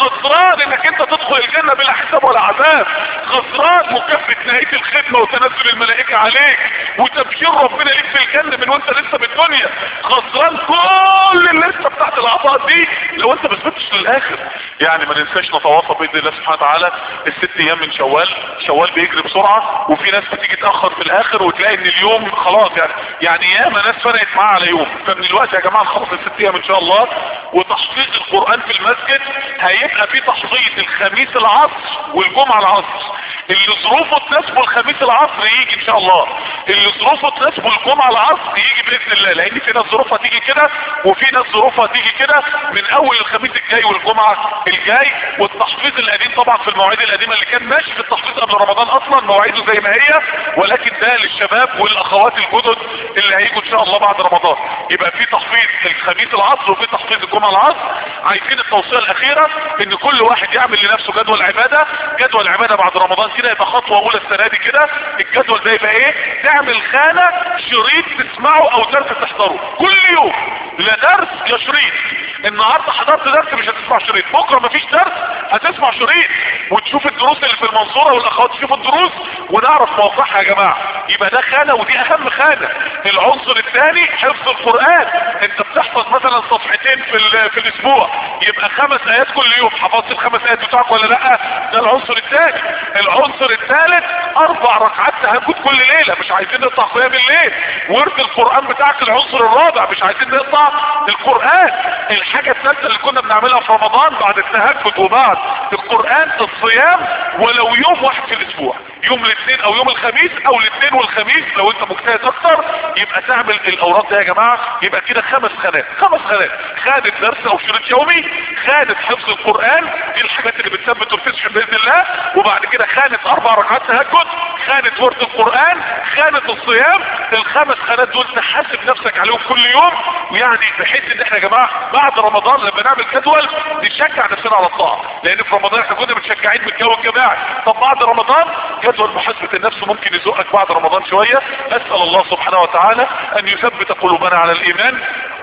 خسران انك انت تدخل الجنة بلا حساب ولا عذاب خسران مكافأة نهاية الخدمة وتنزل الملائكة عليك وتبشير ربنا ليك في الجنة من وانت لسه بالدنيا خسران كل الليسته بتاعت العطاء دي لو انت ما ثبتش للاخر يعني ما ننساش نتواصى باذن الله سبحانه وتعالى الست ايام من شوال شوال بيجري بسرعه وفي ناس بتيجي تاخر في الاخر وتلاقي ان اليوم خلاص يعني يعني ياما ناس فرقت معاه على يوم فمن الوقت يا جماعه نخلص الست ايام ان شاء الله وتحفيظ القران في المسجد هيبقى في تحفيظ الخميس العصر والجمعه العصر اللي ظروفه تناسبه الخميس العصر يجي ان شاء الله اللي ظروفه تناسبه الجمعه العصر يجي باذن الله لان في ناس ظروفها تيجي كده وفي ناس ظروفها تيجي كده من اول الخميس الجاي والجمعه الجاي والتحفيظ القديم طبعا في المواعيد القديمه اللي كان ماشي في التحفيظ قبل رمضان اصلا مواعيده زي ما هي ولكن ده للشباب والاخوات الجدد اللي هيجوا ان شاء الله بعد رمضان يبقى في تحفيظ الخميس العصر وفي تحفيظ الجمعه العصر عايزين التوصيه الاخيره ان كل واحد يعمل لنفسه جدول عباده جدول عباده بعد رمضان كده يبقى خطوه اولى السنه دي كده الجدول ده يبقى ايه تعمل خانه شريط تسمعه او درس تحضره كل يوم لا درس يا شريط النهارده حضرت درس مش هتسمع شريط بكره مفيش درس هتسمع شريط وتشوف الدروس اللي في المنصوره والاخوات تشوفوا الدروس ونعرف موقعها يا جماعه يبقى ده خانه ودي اهم خانه العنصر الثاني حفظ القران انت بتحفظ مثلا صفحتين في ال- في الاسبوع يبقى خمس ايات كل يوم حفظت الخمس ايات بتوعك ولا لا ده العنصر الثاني العنصر الثالث اربع ركعات تهجد كل ليله مش عايزين نقطع قيام الليل ورد القران بتاعك العنصر الرابع مش عايزين نقطع القران الحاجه الثالثه اللي كنا بنعملها في رمضان بعد التهجد وبعد القران الصيام ولو يوم واحد في الاسبوع يوم الاثنين او يوم الخميس او الاثنين والخميس لو انت مجتهد اكتر يبقى تعمل الاوراق دي يا جماعه يبقى كده خمس خانات خمس خانات خانه درس او شريط يومي خانه حفظ القران دي الحاجات اللي بتثبت وتفشل باذن الله وبعد كده خانه اربع ركعات تهجد خانه ورد القران خانه الصيام الخمس خانات دول تحاسب نفسك عليهم كل يوم ويعني بحيث ان احنا يا جماعه بعد رمضان لما نعمل جدول نشجع نفسنا على الطاعه لان في رمضان احنا كنا متشجعين بالجو الجماعي طب بعد رمضان جدول محاسبه النفس ممكن يزقك بعد رمضان شويه اسال الله سبحانه وتعالى ان يثبت قلوبنا على الايمان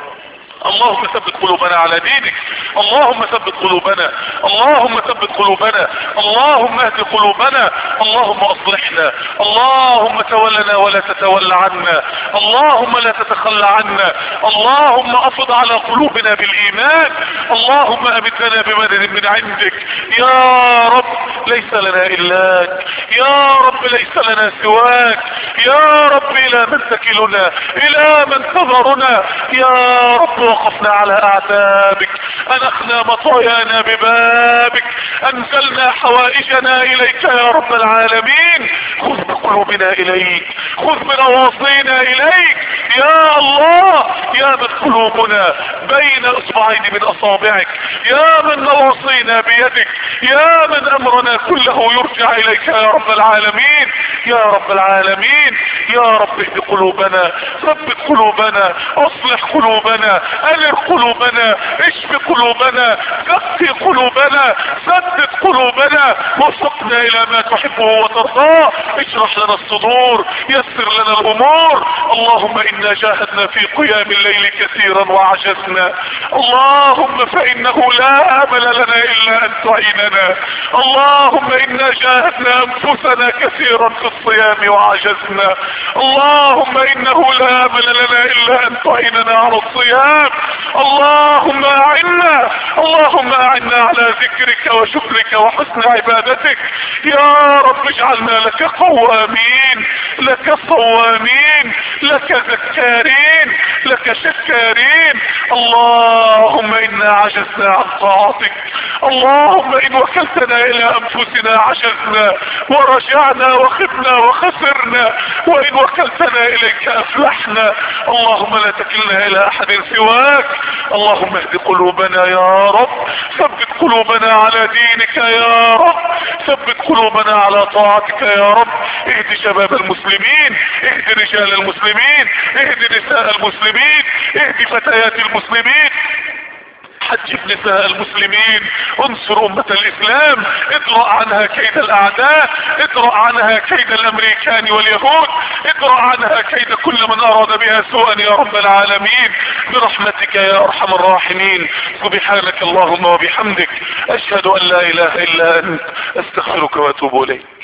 اللهم ثبت قلوبنا على دينك اللهم ثبت قلوبنا اللهم ثبت قلوبنا اللهم اهد قلوبنا اللهم اصلحنا اللهم تولنا ولا تتولى عنا اللهم لا تتخلى عنا اللهم افض على قلوبنا بالايمان اللهم امدنا بمدد من عندك يا رب ليس لنا الاك يا رب ليس لنا سواك يا رب الى من تكلنا الى من تذرنا يا رب وقفنا على اعتابك انخنا مطايانا ببابك انزلنا حوائجنا اليك يا رب العالمين خذ بقلوبنا اليك خذ بنواصينا اليك يا الله يا من قلوبنا بين اصبعين من اصابعك يا من نواصينا بيدك يا من امرنا كله يرجع اليك يا رب العالمين يا رب العالمين يا رب اهد قلوبنا ثبت قلوبنا اصلح قلوبنا انر قلوبنا اشف قلوبنا زكي قلوبنا سدد قلوبنا وفقنا الى ما تحبه وترضاه اشرح لنا الصدور يسر لنا الامور اللهم انا جاهدنا في قيام الليل كثيرا وعجزنا اللهم فانه لا امل لنا الا ان تعيننا اللهم انا جاهدنا انفسنا كثيرا في الصيام وعجزنا اللهم انه لا امل لنا الا ان تعيننا على الصيام اللهم اعنا اللهم اعنا على ذكرك وشكرك وحسن عبادتك يا رب اجعلنا لك قوامين لك صوامين لك ذكارين لك شكارين اللهم انا عجزنا عن طاعتك اللهم ان وكلتنا الى انفسنا عجزنا ورجعنا وخبنا وخسرنا وان وكلتنا اليك افلحنا اللهم لا تكلنا الى احد سواك اللهم اهد قلوبنا يا رب ثبت قلوبنا على دينك يا رب ثبت قلوبنا على طاعتك يا رب اهد شباب المسلمين اهد رجال المسلمين اهد نساء المسلمين اهد فتيات المسلمين حجب نساء المسلمين انصر امة الاسلام ادرأ عنها كيد الاعداء ادرأ عنها كيد الامريكان واليهود ادرأ عنها كيد كل من اراد بها سوءا يا رب العالمين برحمتك يا ارحم الراحمين سبحانك اللهم وبحمدك اشهد ان لا اله الا انت استغفرك واتوب اليك